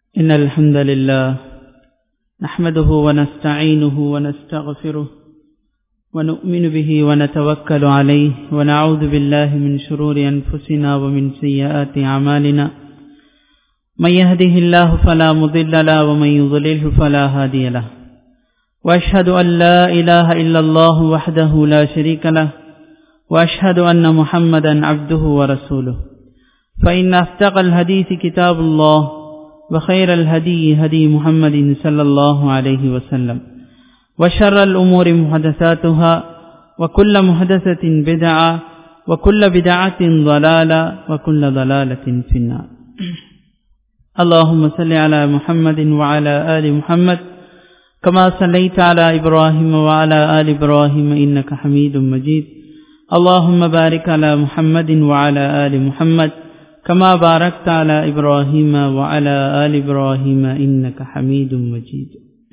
إن الحمد لله نحمده ونستعينه ونستغفره ونؤمن به ونتوكل عليه ونعوذ بالله من شرور أنفسنا ومن سيئات أعمالنا من يهده الله فلا مضل له ومن يضلله فلا هادي له وأشهد أن لا إله إلا الله وحده لا شريك له وأشهد أن محمدا عبده ورسوله فإن أصدق الحديث كتاب الله وخير الهدي هدي محمد صلى الله عليه وسلم وشر الأمور محدثاتها وكل محدثة بدعة وكل بدعة ضلالة وكل ضلالة في النار اللهم صل على محمد وعلى آل محمد كما صليت على إبراهيم وعلى آل إبراهيم إنك حميد مجيد اللهم بارك على محمد وعلى آل محمد كما باركت على إبراهيم وعلى آل إبراهيم إنك حميد مجيد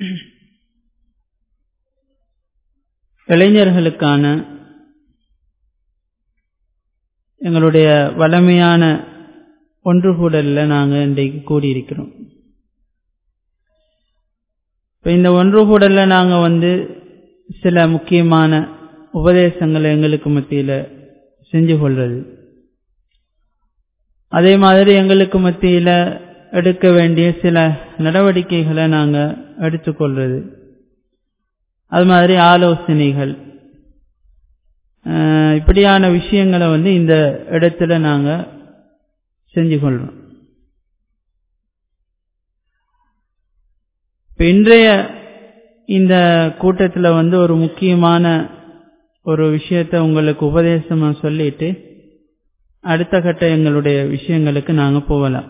இளைஞர்களுக்கான எங்களுடைய வளமையான ஒன்று கூடலில் நாங்கள் இன்றைக்கு கூடியிருக்கிறோம் இப்போ இந்த ஒன்று கூடலில் நாங்கள் வந்து சில முக்கியமான உபதேசங்களை எங்களுக்கு மத்தியில் செஞ்சு கொள்வது அதே மாதிரி எங்களுக்கு மத்தியில் எடுக்க வேண்டிய சில நடவடிக்கைகளை நாங்கள் எடுத்துக்கொள்வது அது மாதிரி ஆலோசனைகள் இப்படியான விஷயங்களை வந்து இந்த இடத்துல நாங்கள் செஞ்சு கொள்றோம் இப்போ இன்றைய இந்த கூட்டத்தில் வந்து ஒரு முக்கியமான ஒரு விஷயத்தை உங்களுக்கு உபதேசமாக சொல்லிட்டு அடுத்த கட்ட எங்களுடைய விஷயங்களுக்கு நாங்கள் போகலாம்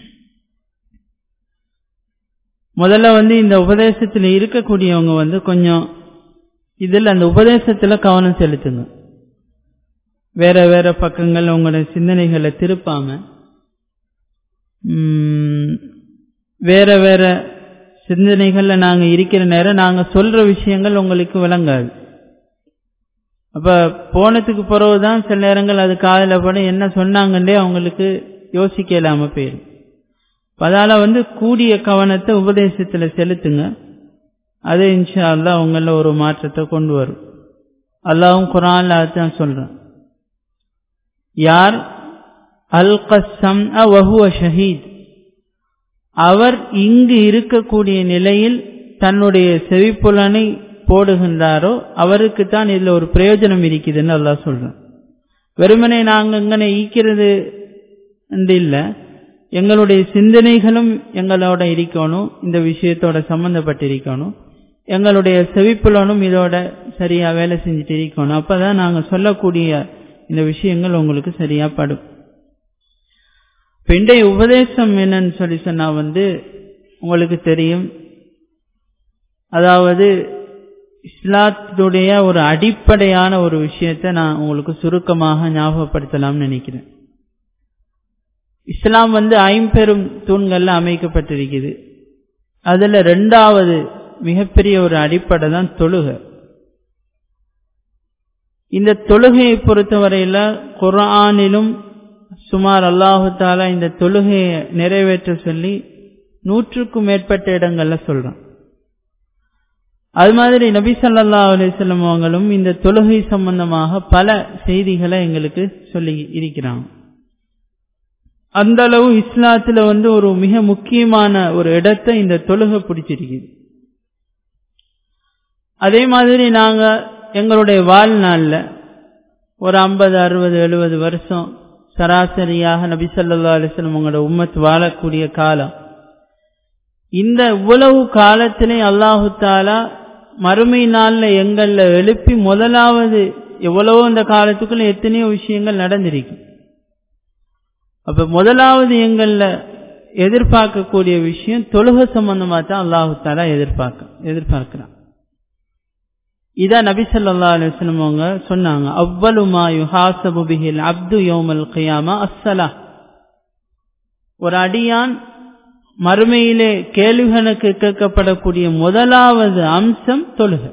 முதல்ல வந்து இந்த உபதேசத்தில் இருக்கக்கூடியவங்க வந்து கொஞ்சம் இதில் அந்த உபதேசத்தில் கவனம் செலுத்துங்க வேற வேற பக்கங்கள் உங்களுடைய சிந்தனைகளை திருப்பாம வேற வேற சிந்தனைகளில் நாங்கள் இருக்கிற நேரம் நாங்கள் சொல்ற விஷயங்கள் உங்களுக்கு விளங்காது அப்ப போனதுக்கு பிறகுதான் சில நேரங்கள் அது காதல படம் என்ன சொன்னாங்கன்னே அவங்களுக்கு யோசிக்க இல்லாம போயிடும் அதால வந்து கூடிய கவனத்தை உபதேசத்துல செலுத்துங்க அது இன்ஷா அல்லா அவங்கள ஒரு மாற்றத்தை கொண்டு வரும் அல்லாவும் குரான்ல அதுதான் சொல்றேன் யார் அல் கசம் வஹுவ ஷஹீத் அவர் இங்கு இருக்கக்கூடிய நிலையில் தன்னுடைய செவிப்புலனை போடுகின்றாரோ அவருக்கு தான் இதுல ஒரு பிரயோஜனம் இருக்குதுன்னு அல்லா சொல்றேன் வெறுமனே நாங்க இங்கன ஈக்கிறது இல்லை எங்களுடைய சிந்தனைகளும் எங்களோட இருக்கணும் இந்த விஷயத்தோட சம்பந்தப்பட்டிருக்கணும் எங்களுடைய செவிப்புலனும் இதோட சரியா வேலை செஞ்சுட்டு இருக்கணும் அப்பதான் நாங்க சொல்லக்கூடிய இந்த விஷயங்கள் உங்களுக்கு சரியா படும் இன்றைய உபதேசம் என்னன்னு சொல்லி சொன்னா வந்து உங்களுக்கு தெரியும் அதாவது இஸ்லாத்துடைய ஒரு அடிப்படையான ஒரு விஷயத்தை நான் உங்களுக்கு சுருக்கமாக ஞாபகப்படுத்தலாம்னு நினைக்கிறேன் இஸ்லாம் வந்து ஐம்பெரும் தூண்கள்ல அமைக்கப்பட்டிருக்குது அதுல ரெண்டாவது மிகப்பெரிய ஒரு அடிப்படை தான் தொழுகை இந்த தொழுகையை பொறுத்தவரையில குரானிலும் சுமார் அல்லாஹு தாலா இந்த தொழுகையை நிறைவேற்ற சொல்லி நூற்றுக்கும் மேற்பட்ட இடங்கள்ல சொல்றான் அது மாதிரி நபி சல்லா அலிஸ்லம் அவங்களும் இந்த தொழுகை சம்பந்தமாக பல செய்திகளை எங்களுக்கு சொல்லி இருக்கிறாங்க அந்த அளவு இஸ்லாத்துல வந்து ஒரு மிக முக்கியமான ஒரு இடத்தை இந்த தொழுகை பிடிச்சிருக்குது அதே மாதிரி நாங்க எங்களுடைய வாழ்நாள்ல ஒரு ஐம்பது அறுபது எழுபது வருஷம் சராசரியாக நபி சொல்லா அலிஸ்லம் உங்களோட உம்மத் வாழக்கூடிய காலம் இந்த இவ்வளவு காலத்திலே அல்லாஹு தாலா மறுமை நாள்ல எங்கள்ல எழுப்பி முதலாவது எவ்வளவோ இந்த காலத்துக்குள்ள எத்தனையோ விஷயங்கள் நடந்திருக்கு அப்ப முதலாவது எங்கள்ல எதிர்பார்க்கக்கூடிய விஷயம் தொழுக சம்பந்தமா தான் அல்லாஹு தாலா எதிர்பார்க்க எதிர்பார்க்கிறான் இதான் நபி சொல்லா அலுவலம் அவங்க சொன்னாங்க அவ்வளுமா யுஹாசபு பிஹில் அப்து யோமல் கியாமா அஸ்ஸலா ஒரு அடியான் மறுமையிலே கேள்விகளுக்கு கேட்கப்படக்கூடிய முதலாவது அம்சம் தொழுக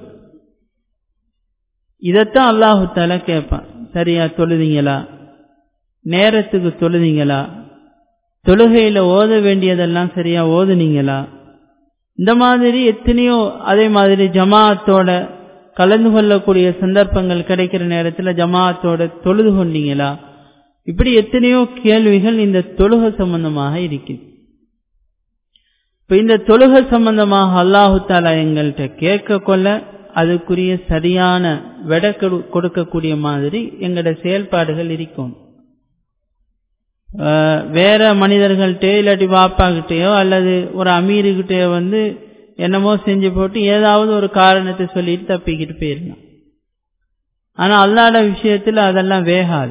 இதத்தான் அல்லாஹு தாலா கேட்பான் சரியா தொழுதீங்களா நேரத்துக்கு தொழுதீங்களா தொழுகையில ஓத வேண்டியதெல்லாம் சரியா ஓதுனீங்களா இந்த மாதிரி எத்தனையோ அதே மாதிரி ஜமாஅத்தோட கலந்து கொள்ளக்கூடிய சந்தர்ப்பங்கள் கிடைக்கிற நேரத்தில் ஜமாஅத்தோட தொழுது கொண்டீங்களா இப்படி எத்தனையோ கேள்விகள் இந்த தொழுகை சம்பந்தமாக இருக்குது இப்ப இந்த தொழுகை சம்பந்தமாக அல்லாஹு தாலா எங்கள்கிட்ட கேட்க கொள்ள அதுக்குரிய சரியான விட கொடுக்கக்கூடிய மாதிரி எங்களோட செயல்பாடுகள் இருக்கும் வேற மனிதர்கள்ட்டே இல்லாட்டி பாப்பாகிட்டேயோ அல்லது ஒரு அமீருக்கிட்டேயோ வந்து என்னமோ செஞ்சு போட்டு ஏதாவது ஒரு காரணத்தை சொல்லிட்டு தப்பிக்கிட்டு போயிருந்தான் ஆனா அல்லாட விஷயத்துல அதெல்லாம் வேகாது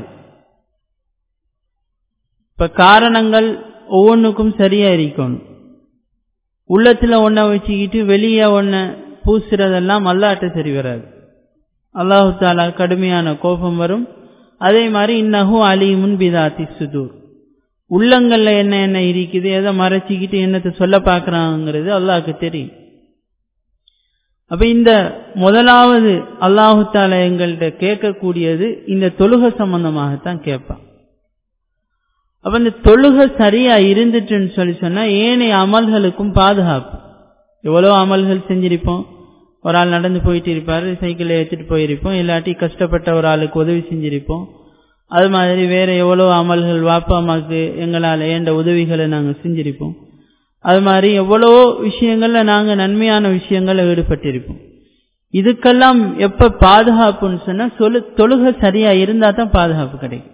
இப்ப காரணங்கள் ஒவ்வொன்றுக்கும் சரியா இருக்கணும் உள்ளத்துல ஒன்ன வச்சுக்கிட்டு வெளியே ஒன்ன பூசுறதெல்லாம் அல்லாட்ட சரி வராது அல்லாஹு தாலா கடுமையான கோபம் வரும் அதே மாதிரி இன்னஹு அலிமுன் பிதாத்தி சுதூர் உள்ளங்கள்ல என்ன என்ன இருக்குது எதை மறைச்சிக்கிட்டு என்னத்தை சொல்ல பார்க்கறாங்கிறது அல்லாஹுக்கு தெரியும் அப்ப இந்த முதலாவது அல்லாஹு தாலா எங்கள்கிட்ட கேட்கக்கூடியது இந்த தொழுகை சம்பந்தமாகத்தான் கேட்பான் அப்ப இந்த தொழுகை சரியா இருந்துட்டுன்னு சொல்லி சொன்னா ஏனைய அமல்களுக்கும் பாதுகாப்பு எவ்வளோ அமல்கள் செஞ்சிருப்போம் ஒரு ஆள் நடந்து போயிட்டு இருப்பாரு சைக்கிளை ஏற்றிட்டு போயிருப்போம் இல்லாட்டி கஷ்டப்பட்ட ஒரு ஆளுக்கு உதவி செஞ்சிருப்போம் அது மாதிரி வேற எவ்வளோ அமல்கள் வாப்பா அம்மாக்கு எங்களால் ஏண்ட உதவிகளை நாங்கள் செஞ்சிருப்போம் அது மாதிரி எவ்வளோ விஷயங்கள்ல நாங்கள் நன்மையான விஷயங்கள்ல ஈடுபட்டிருப்போம் இதுக்கெல்லாம் எப்ப பாதுகாப்புன்னு சொன்னா சொல்லு தொழுகை சரியா இருந்தா தான் பாதுகாப்பு கிடைக்கும்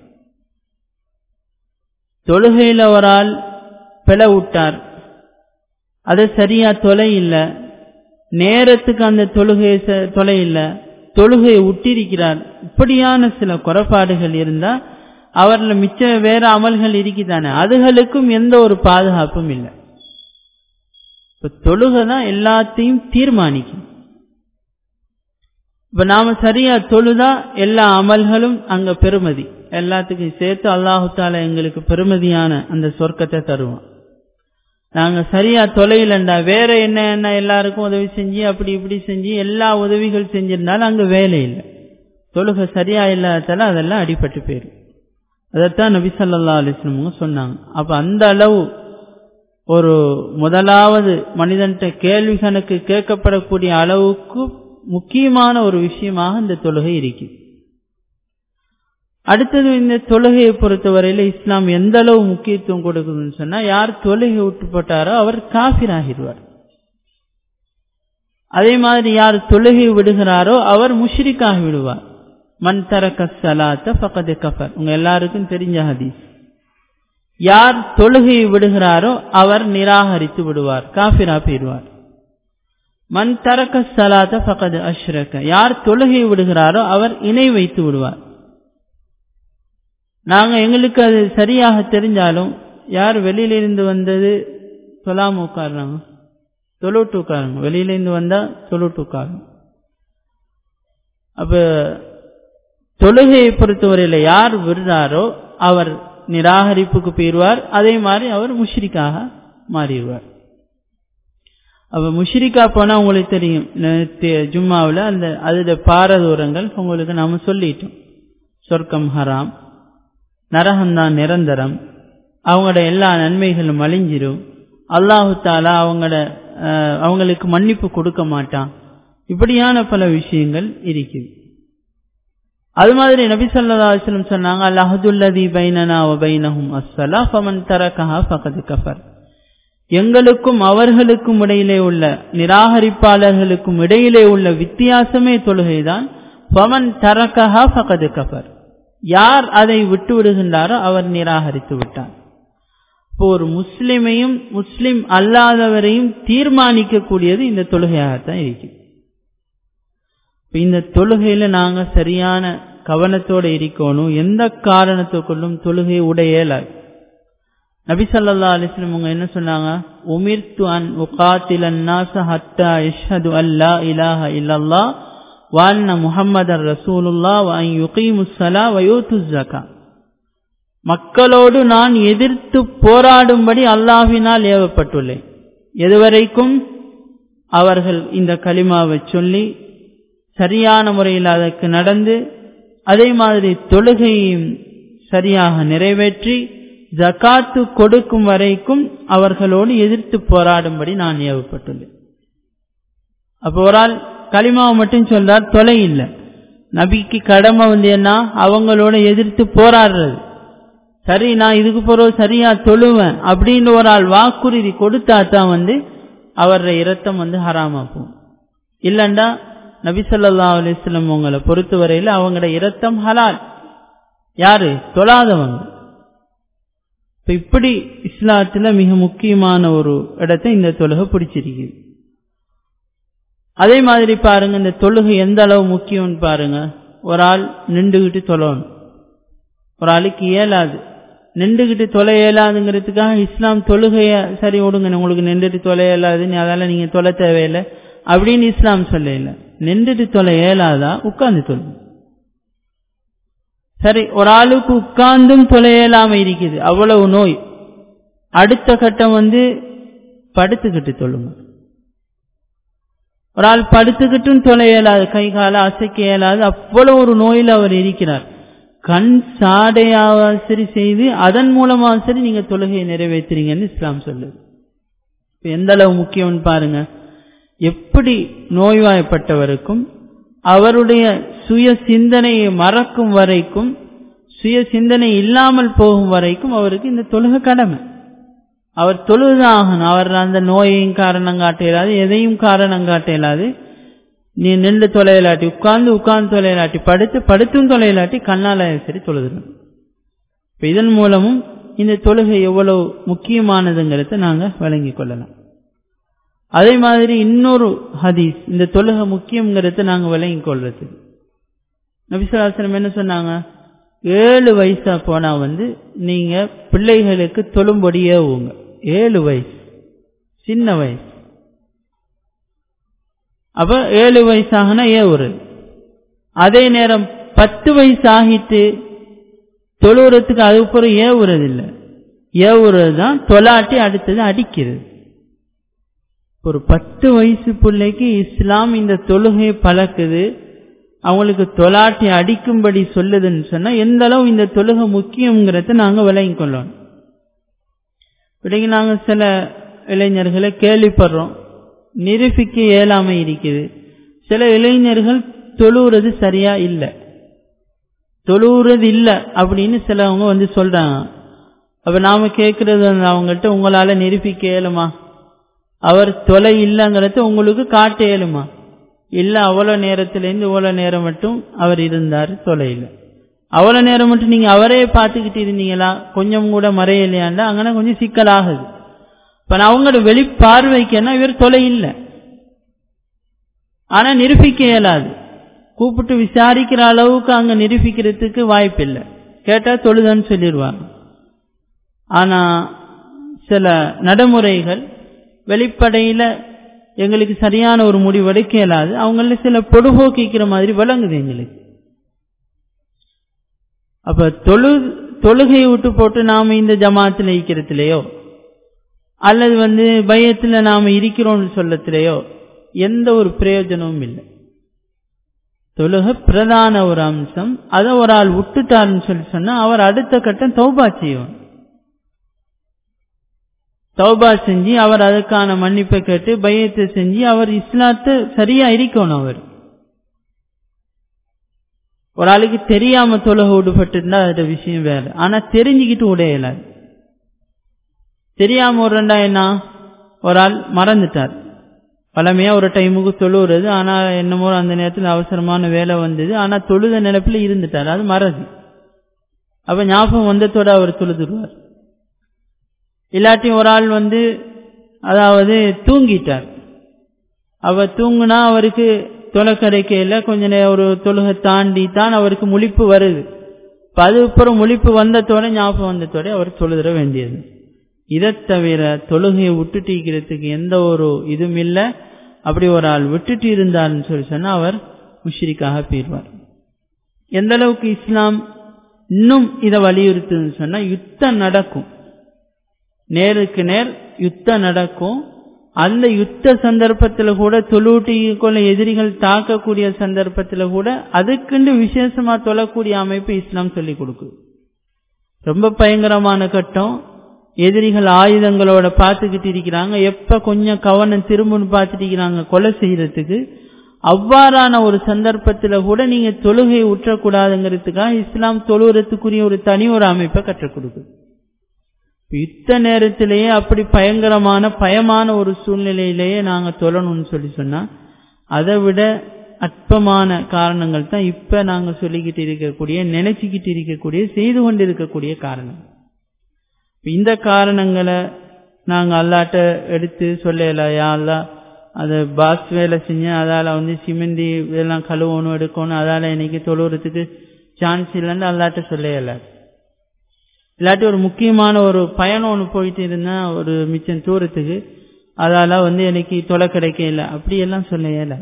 தொழுகையில ஒரு ஆள் பிள விட்டார் அது சரியா தொலை இல்லை நேரத்துக்கு அந்த தொழுகையை தொலை இல்லை தொழுகையை விட்டிருக்கிறார் இப்படியான சில குறைபாடுகள் இருந்தா அவர்ல மிச்ச வேற அமல்கள் இருக்குதானே அதுகளுக்கும் எந்த ஒரு பாதுகாப்பும் இல்லை இப்ப தொழுகை தான் எல்லாத்தையும் தீர்மானிக்கும் இப்ப நாம சரியா தொழுதா எல்லா அமல்களும் அங்க பெருமதி எல்லாத்துக்கும் சேர்த்து அல்லாஹு தாலா எங்களுக்கு பெருமதியான அந்த சொர்க்கத்தை தருவோம் நாங்க சரியா தொலைலண்டா வேற என்ன என்ன எல்லாருக்கும் உதவி செஞ்சு அப்படி இப்படி செஞ்சு எல்லா உதவிகள் செஞ்சிருந்தாலும் அங்க வேலை இல்லை தொழுகை சரியா இல்லாததால அதெல்லாம் அடிபட்டு போயிடும் அதைத்தான் நபி சல்லா அலிஸ்லமுங்க சொன்னாங்க அப்ப அந்த அளவு ஒரு முதலாவது மனிதன்கிட்ட கேள்வி கணக்கு கேட்கப்படக்கூடிய அளவுக்கு முக்கியமான ஒரு விஷயமாக இந்த தொழுகை இருக்கு அடுத்தது இந்த தொழுகையை பொறுத்தவரையில இஸ்லாம் எந்த அளவு முக்கியத்துவம் கொடுக்குதுன்னு சொன்னா யார் தொழுகை விட்டு போட்டாரோ அவர் காஃபிர் ஆகிடுவார் அதே மாதிரி யார் தொழுகை விடுகிறாரோ அவர் முஷ்ரிக்காகி விடுவார் மண் தரக்க சலாத்த பக்கத்து கஃபர் உங்க எல்லாருக்கும் தெரிஞ்ச ஹதீஸ் யார் தொழுகையை விடுகிறாரோ அவர் நிராகரித்து விடுவார் காஃபிரா போயிடுவார் மண் தரக்க சலாத்த பக்கது அஷ்ரக்க யார் தொழுகையை விடுகிறாரோ அவர் இணை வைத்து விடுவார் நாங்க எங்களுக்கு அது சரியாக தெரிஞ்சாலும் யார் வெளியிலிருந்து வந்தது சொல்லாம உட்காடுறாங்க தொழுட்டு உட்காருங்க வெளியிலேருந்து வந்தா தொழுட்டு உட்காருங்க அப்ப தொழுகையை பொறுத்தவரையில யார் விடுறாரோ அவர் நிராகரிப்புக்கு போயிடுவார் அதே மாதிரி அவர் முஷ்ரிக்காக மாறிடுவார் அப்ப முஷ்ரிக்கா போனா உங்களுக்கு தெரியும் ஜும்மாவில் அந்த அதோட பாரதூரங்கள் உங்களுக்கு நாம சொல்லிட்டோம் சொர்க்கம் ஹராம் நரகம்தான் நிரந்தரம் அவங்களோட எல்லா நன்மைகளும் அழிஞ்சிரும் அல்லாஹு தாலா அவங்களோட அவங்களுக்கு மன்னிப்பு கொடுக்க மாட்டான் இப்படியான பல விஷயங்கள் இருக்குது அது மாதிரி நபி சொல்லா அலிஸ்லம் சொன்னாங்க அல்லாஹதுல்லதி பைனனா பைனஹும் அஸ்ஸலா ஃபமன் தரகஹா ஃபகது கஃபர் எங்களுக்கும் அவர்களுக்கும் இடையிலே உள்ள நிராகரிப்பாளர்களுக்கும் இடையிலே உள்ள வித்தியாசமே தொழுகைதான் ஃபமன் தரகஹா ஃபகது கஃபர் யார் அதை விட்டு விடுகின்றாரோ அவர் நிராகரித்து விட்டார் இப்போ ஒரு முஸ்லிமையும் முஸ்லிம் அல்லாதவரையும் தீர்மானிக்கக்கூடியது இந்த தொழுகையாகத்தான் இருக்கு இந்த தொழுகையில நாங்க சரியான கவனத்தோட இருக்கணும் எந்த காரணத்துக்குள்ளும் தொழுகை உடையலாது நபி சல்லா அலிஸ்லம் அவங்க என்ன சொன்னாங்க உமிர்த்து அன் உகாத்தில் அன்னாச ஹத்தா இஷ்ஹது அல்லா இலாஹ இல்லல்லா வான்ன முஹம்மதர் ரசூலுல்லா வன் யுகீமுஸ்ஸலா வயூத்து ஜக்கா மக்களோடு நான் எதிர்த்து போராடும்படி அல்லாஹினால் ஏவப்பட்டுள்ளேன் எதுவரைக்கும் அவர்கள் இந்த களிமாவை சொல்லி சரியான முறையில் அதற்கு நடந்து அதே மாதிரி தொழுகையும் சரியாக நிறைவேற்றி ஜகாத்து கொடுக்கும் வரைக்கும் அவர்களோடு எதிர்த்து போராடும்படி நான் ஏவப்பட்டுள்ளேன் அப்போ ஒரு ஆள் களிமாவை மட்டும் சொல்றார் தொலை இல்லை நபிக்கு கடமை வந்து என்ன அவங்களோட எதிர்த்து போராடுறது சரி நான் இதுக்கு பிறகு சரியா தொழுவேன் அப்படின்னு ஒரு ஆள் வாக்குறுதி கொடுத்தா தான் வந்து அவருடைய இரத்தம் வந்து ஹராமா போகும் இல்லண்டா நபி சொல்லா அலிஸ்லம் உங்களை பொறுத்தவரையில் அவங்களோட இரத்தம் ஹலால் யாரு தொழாதவங்க இப்ப இப்படி இஸ்லாத்துல மிக முக்கியமான ஒரு இடத்தை இந்த தொழுகை பிடிச்சிருக்குது அதே மாதிரி பாருங்க இந்த தொழுகை எந்த அளவு முக்கியம்னு பாருங்க ஒரு ஆள் நின்றுகிட்டு தொழணும் ஒரு ஆளுக்கு இயலாது நின்றுகிட்டு தொலை இயலாதுங்கிறதுக்காக இஸ்லாம் தொழுகைய சரி விடுங்க உங்களுக்கு நின்றுட்டு தொலை இயலாதுன்னு அதால நீங்க தொலை தேவையில்லை அப்படின்னு இஸ்லாம் சொல்லல நின்றுட்டு தொலை இயலாதா உட்கார்ந்து தொழுங்க சரி ஒரு ஆளுக்கு உட்கார்ந்தும் தொலை இயலாம இருக்குது அவ்வளவு நோய் அடுத்த கட்டம் வந்து படுத்துக்கிட்டு தொழுங்க ஒரு ஆள் படுத்துக்கிட்டும் தொலை இயலாது கை கால அசைக்க இயலாது அவ்வளவு ஒரு நோயில் அவர் இருக்கிறார் கண் சாடையாவ சரி செய்து அதன் மூலமா சரி நீங்க தொழுகையை நிறைவேற்றுறீங்கன்னு இஸ்லாம் சொல்லுது எந்த அளவு முக்கியம்னு பாருங்க எப்படி நோய்வாய்ப்பட்டவருக்கும் அவருடைய சுய சிந்தனையை மறக்கும் வரைக்கும் சுய சிந்தனை இல்லாமல் போகும் வரைக்கும் அவருக்கு இந்த தொழுகை கடமை அவர் தொழுதாகணும் அவர் அந்த நோயையும் காரணம் காட்ட இயலாது எதையும் காரணம் காட்ட இயலாது நீ நின்று தொலையிலாட்டி உட்கார்ந்து உட்கார்ந்து தொலையிலாட்டி படுத்து படுத்தும் தொலையிலாட்டி கண்ணால சரி தொழுதுடும் இப்ப இதன் மூலமும் இந்த தொழுகை எவ்வளவு முக்கியமானதுங்கிறத நாங்க வழங்கிக் கொள்ளலாம் அதே மாதிரி இன்னொரு ஹதீஸ் இந்த தொழுகை முக்கியங்கிறத நாங்க விளங்கிக் கொள்றது நபிசுலாசனம் என்ன சொன்னாங்க ஏழு வயசா போனா வந்து நீங்க பிள்ளைகளுக்கு தொழும்படியே ஊங்க ஏழு வயசு சின்ன வயசு அப்ப ஏழு வயசாகனா ஏவுறது அதே நேரம் பத்து வயசு ஆகிட்டு தொழுவுறதுக்கு அதுக்கப்புறம் ஏவுறது இல்லை ஏவுறது தான் தொலாட்டி அடுத்தது அடிக்கிறது ஒரு பத்து வயசு பிள்ளைக்கு இஸ்லாம் இந்த தொழுகையை பழக்குது அவங்களுக்கு தொலாட்டி அடிக்கும்படி சொல்லுதுன்னு சொன்னா எந்த அளவு இந்த தொழுகை முக்கியங்கிறத நாங்க விளங்கி கொள்ளணும் இப்படிக்கு நாங்க சில இளைஞர்களை கேள்விப்படுறோம் நிரூபிக்க இயலாமை இருக்குது சில இளைஞர்கள் தொழுவுறது சரியா இல்லை தொழுவுறது இல்லை அப்படின்னு சிலவங்க வந்து சொல்றாங்க அப்ப நாம கேட்கறது அவங்கள்ட்ட உங்களால நிரூபிக்க இயலுமா அவர் தொலை இல்லைங்கிறத உங்களுக்கு காட்ட இயலுமா இல்ல அவ்வளவு நேரத்திலேருந்து இவ்வளவு நேரம் மட்டும் அவர் இருந்தார் தொலையில் அவ்வளவு நேரம் மட்டும் நீங்க அவரே பார்த்துக்கிட்டு இருந்தீங்களா கொஞ்சம் கூட மறையலையாண்டா அங்கே கொஞ்சம் சிக்கலாகுது இப்ப நான் அவங்களோட வெளிப்பார்வைக்குன்னா இவர் தொலை இல்லை ஆனா நிரூபிக்க இயலாது கூப்பிட்டு விசாரிக்கிற அளவுக்கு அங்க நிரூபிக்கிறதுக்கு வாய்ப்பு இல்லை கேட்டா தொழுதன்னு சொல்லிடுவாங்க ஆனா சில நடைமுறைகள் வெளிப்படையில எங்களுக்கு சரியான ஒரு முடிவு எடுக்க இயலாது அவங்கள சில பொடுபோக்கிக்கிற மாதிரி விளங்குது எங்களுக்கு அப்ப தொழு தொழுகையை விட்டு போட்டு நாம இந்த ஜமாத்துல இருக்கிறதுலையோ அல்லது வந்து பயத்துல நாம இருக்கிறோம்னு சொல்லத்திலேயோ எந்த ஒரு பிரயோஜனமும் இல்லை தொழுக பிரதான ஒரு அம்சம் அதை ஒரு ஆள் விட்டுட்டாருன்னு சொல்லி சொன்னா அவர் அடுத்த கட்டம் தௌபா செய்வார் தௌபா செஞ்சு அவர் அதுக்கான மன்னிப்பை கேட்டு பயத்தை செஞ்சு அவர் இஸ்லாத்தை சரியா இருக்கணும் அவர் ஒரு ஆளுக்கு தெரியாம தொழுக விடுபட்டு அதோட விஷயம் வேற ஆனா தெரிஞ்சுக்கிட்டு உடையலாது தெரியாம ஒரு ரெண்டா என்ன ஒரு ஆள் மறந்துட்டார் பழமையா ஒரு டைமுக்கு தொழுவுறது ஆனா என்னமோ அந்த நேரத்தில் அவசரமான வேலை வந்தது ஆனா தொழுத நினைப்புல இருந்துட்டார் அது மறதி அப்ப ஞாபகம் வந்ததோட அவர் தொழுதுருவார் இல்லாட்டி ஒரு ஆள் வந்து அதாவது தூங்கிட்டார் அவ தூங்குனா அவருக்கு தொலை கிடைக்கையில கொஞ்ச நேரம் ஒரு தொழுகை தாண்டி தான் அவருக்கு முழிப்பு வருது அது அப்புறம் முழிப்பு வந்ததோட ஞாபகம் வந்ததோட அவர் தொழுதுற வேண்டியது இதை தவிர தொழுகையை விட்டுட்டிக்கிறதுக்கு எந்த ஒரு இதுவும் இல்லை அப்படி ஒரு ஆள் விட்டுட்டு இருந்தார்னு சொல்லி சொன்னா அவர் முஷ்ரிக்காக போயிடுவார் எந்த அளவுக்கு இஸ்லாம் இன்னும் இதை வலியுறுத்துன்னு சொன்னா யுத்தம் நடக்கும் நேருக்கு நேர் யுத்தம் நடக்கும் அந்த யுத்த சந்தர்ப்பத்தில் கூட தொழுட்டி கொள்ள எதிரிகள் தாக்கக்கூடிய சந்தர்ப்பத்தில் கூட அதுக்குண்டு விசேஷமா தொழக்கூடிய அமைப்பு இஸ்லாம் சொல்லி கொடுக்குது ரொம்ப பயங்கரமான கட்டம் எதிரிகள் ஆயுதங்களோட பார்த்துக்கிட்டு இருக்கிறாங்க எப்ப கொஞ்சம் கவனம் திரும்புன்னு பார்த்துட்டு இருக்கிறாங்க கொலை செய்யறதுக்கு அவ்வாறான ஒரு சந்தர்ப்பத்துல கூட நீங்க தொழுகையை உற்றக்கூடாதுங்கிறதுக்காக இஸ்லாம் தொழுகிறதுக்குரிய ஒரு தனி ஒரு அமைப்பை கற்றுக் கொடுக்குது யுத்த நேரத்திலேயே அப்படி பயங்கரமான பயமான ஒரு சூழ்நிலையிலேயே நாங்க தொழணும்னு சொல்லி சொன்னா அதை விட அற்பமான காரணங்கள் தான் இப்ப நாங்க சொல்லிக்கிட்டு இருக்கக்கூடிய நினைச்சுக்கிட்டு இருக்கக்கூடிய செய்து கொண்டு இருக்கக்கூடிய காரணம் இந்த காரணங்களை நாங்க அல்லாட்ட எடுத்து சொல்லல யா அல்லா அது பாஸ் வேலை செஞ்சேன் அதால வந்து சிமெண்டி இதெல்லாம் கழுவணும் எடுக்கணும் அதால இன்னைக்கு தொழுவுறதுக்கு சான்ஸ் இல்லைன்னு அல்லாட்ட சொல்லல இல்லாட்டி ஒரு முக்கியமான ஒரு பயணம் ஒன்று போயிட்டு இருந்தேன் ஒரு மிச்சம் தூரத்துக்கு அதால வந்து எனக்கு தொலை கிடைக்கல அப்படியெல்லாம் சொல்ல இயல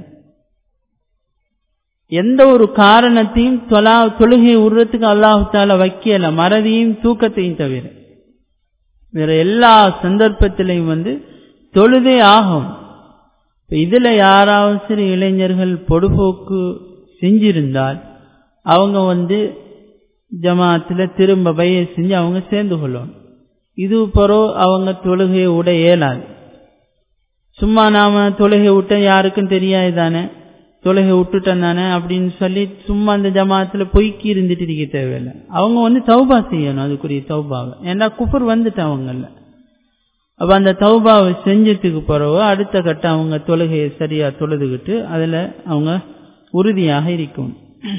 எந்த ஒரு காரணத்தையும் தொலா தொழுகை உருவத்துக்கு அல்லாஹால வைக்கல மறதியும் தூக்கத்தையும் தவிர வேற எல்லா சந்தர்ப்பத்திலையும் வந்து தொழுதே ஆகும் இதுல யாராவது சிறு இளைஞர்கள் பொடுபோக்கு செஞ்சிருந்தால் அவங்க வந்து ஜமாத்துல திரும்ப பைய செஞ்சு அவங்க சேர்ந்து கொள்ளணும் இது பிறகு அவங்க தொழுகையை விட இயலாது சும்மா நாம தொழுகை விட்ட யாருக்கும் தெரியாது தானே தொழுகை விட்டுட்டேன் தானே அப்படின்னு சொல்லி சும்மா அந்த ஜமாத்துல பொய்க்கி இருந்துட்டு இருக்க தேவையில்லை அவங்க வந்து தௌபா செய்யணும் அதுக்குரிய தௌபாவை ஏன்னா குஃபர் வந்துட்டு அவங்கள அப்ப அந்த தௌபாவை செஞ்சதுக்கு பிறகு அடுத்த கட்டம் அவங்க தொழுகையை சரியா தொழுதுகிட்டு அதுல அவங்க உறுதியாக இருக்கும்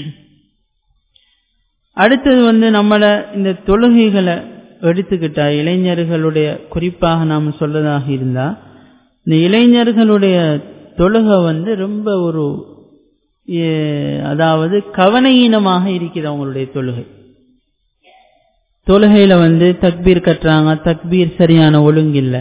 அடுத்தது வந்து நம்மள இந்த தொழுகைகளை எடுத்துக்கிட்டா இளைஞர்களுடைய குறிப்பாக நாம் சொல்லதாக இருந்தா இந்த இளைஞர்களுடைய தொழுகை வந்து ரொம்ப ஒரு அதாவது கவனஈனமாக இருக்கிற அவங்களுடைய தொழுகை தொழுகையில வந்து தக்பீர் கட்டுறாங்க தக்பீர் சரியான ஒழுங்கில்ல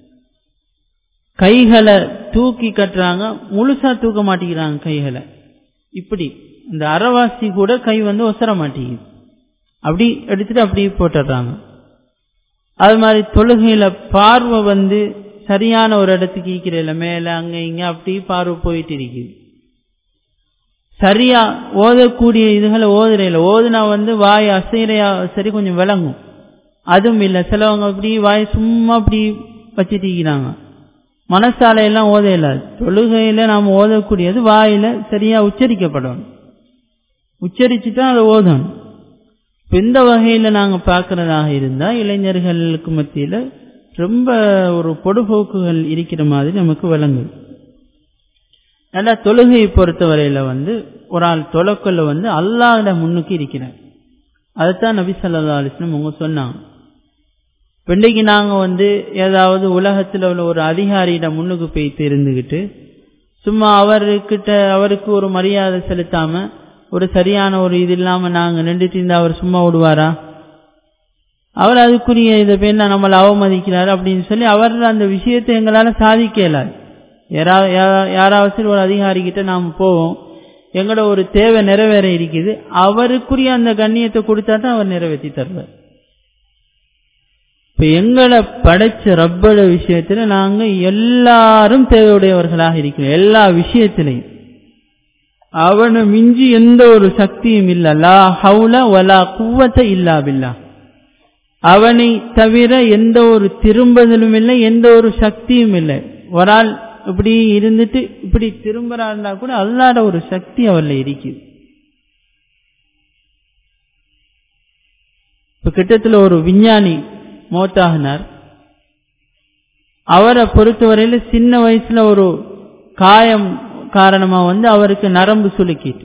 கைகளை தூக்கி கட்டுறாங்க முழுசா தூக்க மாட்டேங்கிறாங்க கைகளை இப்படி இந்த அறவாசி கூட கை வந்து ஒசர மாட்டேங்குது அப்படி எடுத்துட்டு அப்படி போட்டுடுறாங்க அது மாதிரி தொழுகையில பார்வை வந்து சரியான ஒரு இடத்துக்கு ஈக்கிறதில்ல மேல அங்க இங்க அப்படி பார்வை போயிட்டு இருக்குது சரியா ஓதக்கூடிய இதுகளை ஓதுறையில ஓதுனா வந்து வாய் அசைறையா சரி கொஞ்சம் விளங்கும் அதுவும் இல்லை சிலவங்க அப்படி வாய் சும்மா அப்படி வச்சுட்டு இருக்கிறாங்க மனசாலையெல்லாம் ஓதையில தொழுகையில நாம் ஓதக்கூடியது வாயில சரியா உச்சரிக்கப்படணும் உச்சரிச்சுட்டா அதை ஓதணும் இந்த வகையில நாங்க பார்க்கறதாக இருந்தா இளைஞர்களுக்கு மத்தியில ரொம்ப ஒரு பொடுபோக்குகள் இருக்கிற மாதிரி நமக்கு விளங்குது நல்லா தொழுகையை பொறுத்தவரையில வந்து ஒரு ஆள் தொலைக்கொள்ள வந்து அல்லாத முன்னுக்கு இருக்கிறார் அதைத்தான் நபி சல்லா அலிஸ்லம் அவங்க சொன்னாங்க இன்றைக்கு நாங்க வந்து ஏதாவது உலகத்துல உள்ள ஒரு அதிகாரியிடம் முன்னுக்கு போயிட்டு இருந்துகிட்டு சும்மா அவர்கிட்ட அவருக்கு ஒரு மரியாதை செலுத்தாம ஒரு சரியான ஒரு இது இல்லாம நாங்க நின்றுட்டு இருந்தா அவர் சும்மா விடுவாரா அவர் அதுக்குரிய இதை பேர் நம்மளை அவமதிக்கிறார் அப்படின்னு சொல்லி அவர் அந்த விஷயத்தை எங்களால சாதிக்க இயலாது யாராவது ஒரு அதிகாரி கிட்ட நாம் போவோம் எங்களோட ஒரு தேவை நிறைவேற இருக்குது அவருக்குரிய அந்த கண்ணியத்தை கொடுத்தா தான் அவர் நிறைவேற்றி தருவார் இப்ப எங்களை படைச்ச ரப்பட விஷயத்துல நாங்க எல்லாரும் தேவையுடையவர்களாக இருக்கிறோம் எல்லா விஷயத்திலையும் அவனை மிஞ்சி எந்த ஒரு சக்தியும் இல்ல லா ஹவுல வலா குவத்த இல்லா பில்லா அவனை தவிர எந்த ஒரு திரும்புதலும் இல்லை எந்த ஒரு சக்தியும் இல்லை ஒரு ஆள் இப்படி இருந்துட்டு இப்படி திரும்புறாருந்தா கூட அல்லாட ஒரு சக்தி அவர்ல இருக்குது இப்ப கிட்டத்துல ஒரு விஞ்ஞானி மோத்தாகினார் அவரை பொறுத்தவரையில சின்ன வயசுல ஒரு காயம் காரணமா வந்து அவருக்கு நரம்பு சுலுக்கிட்டு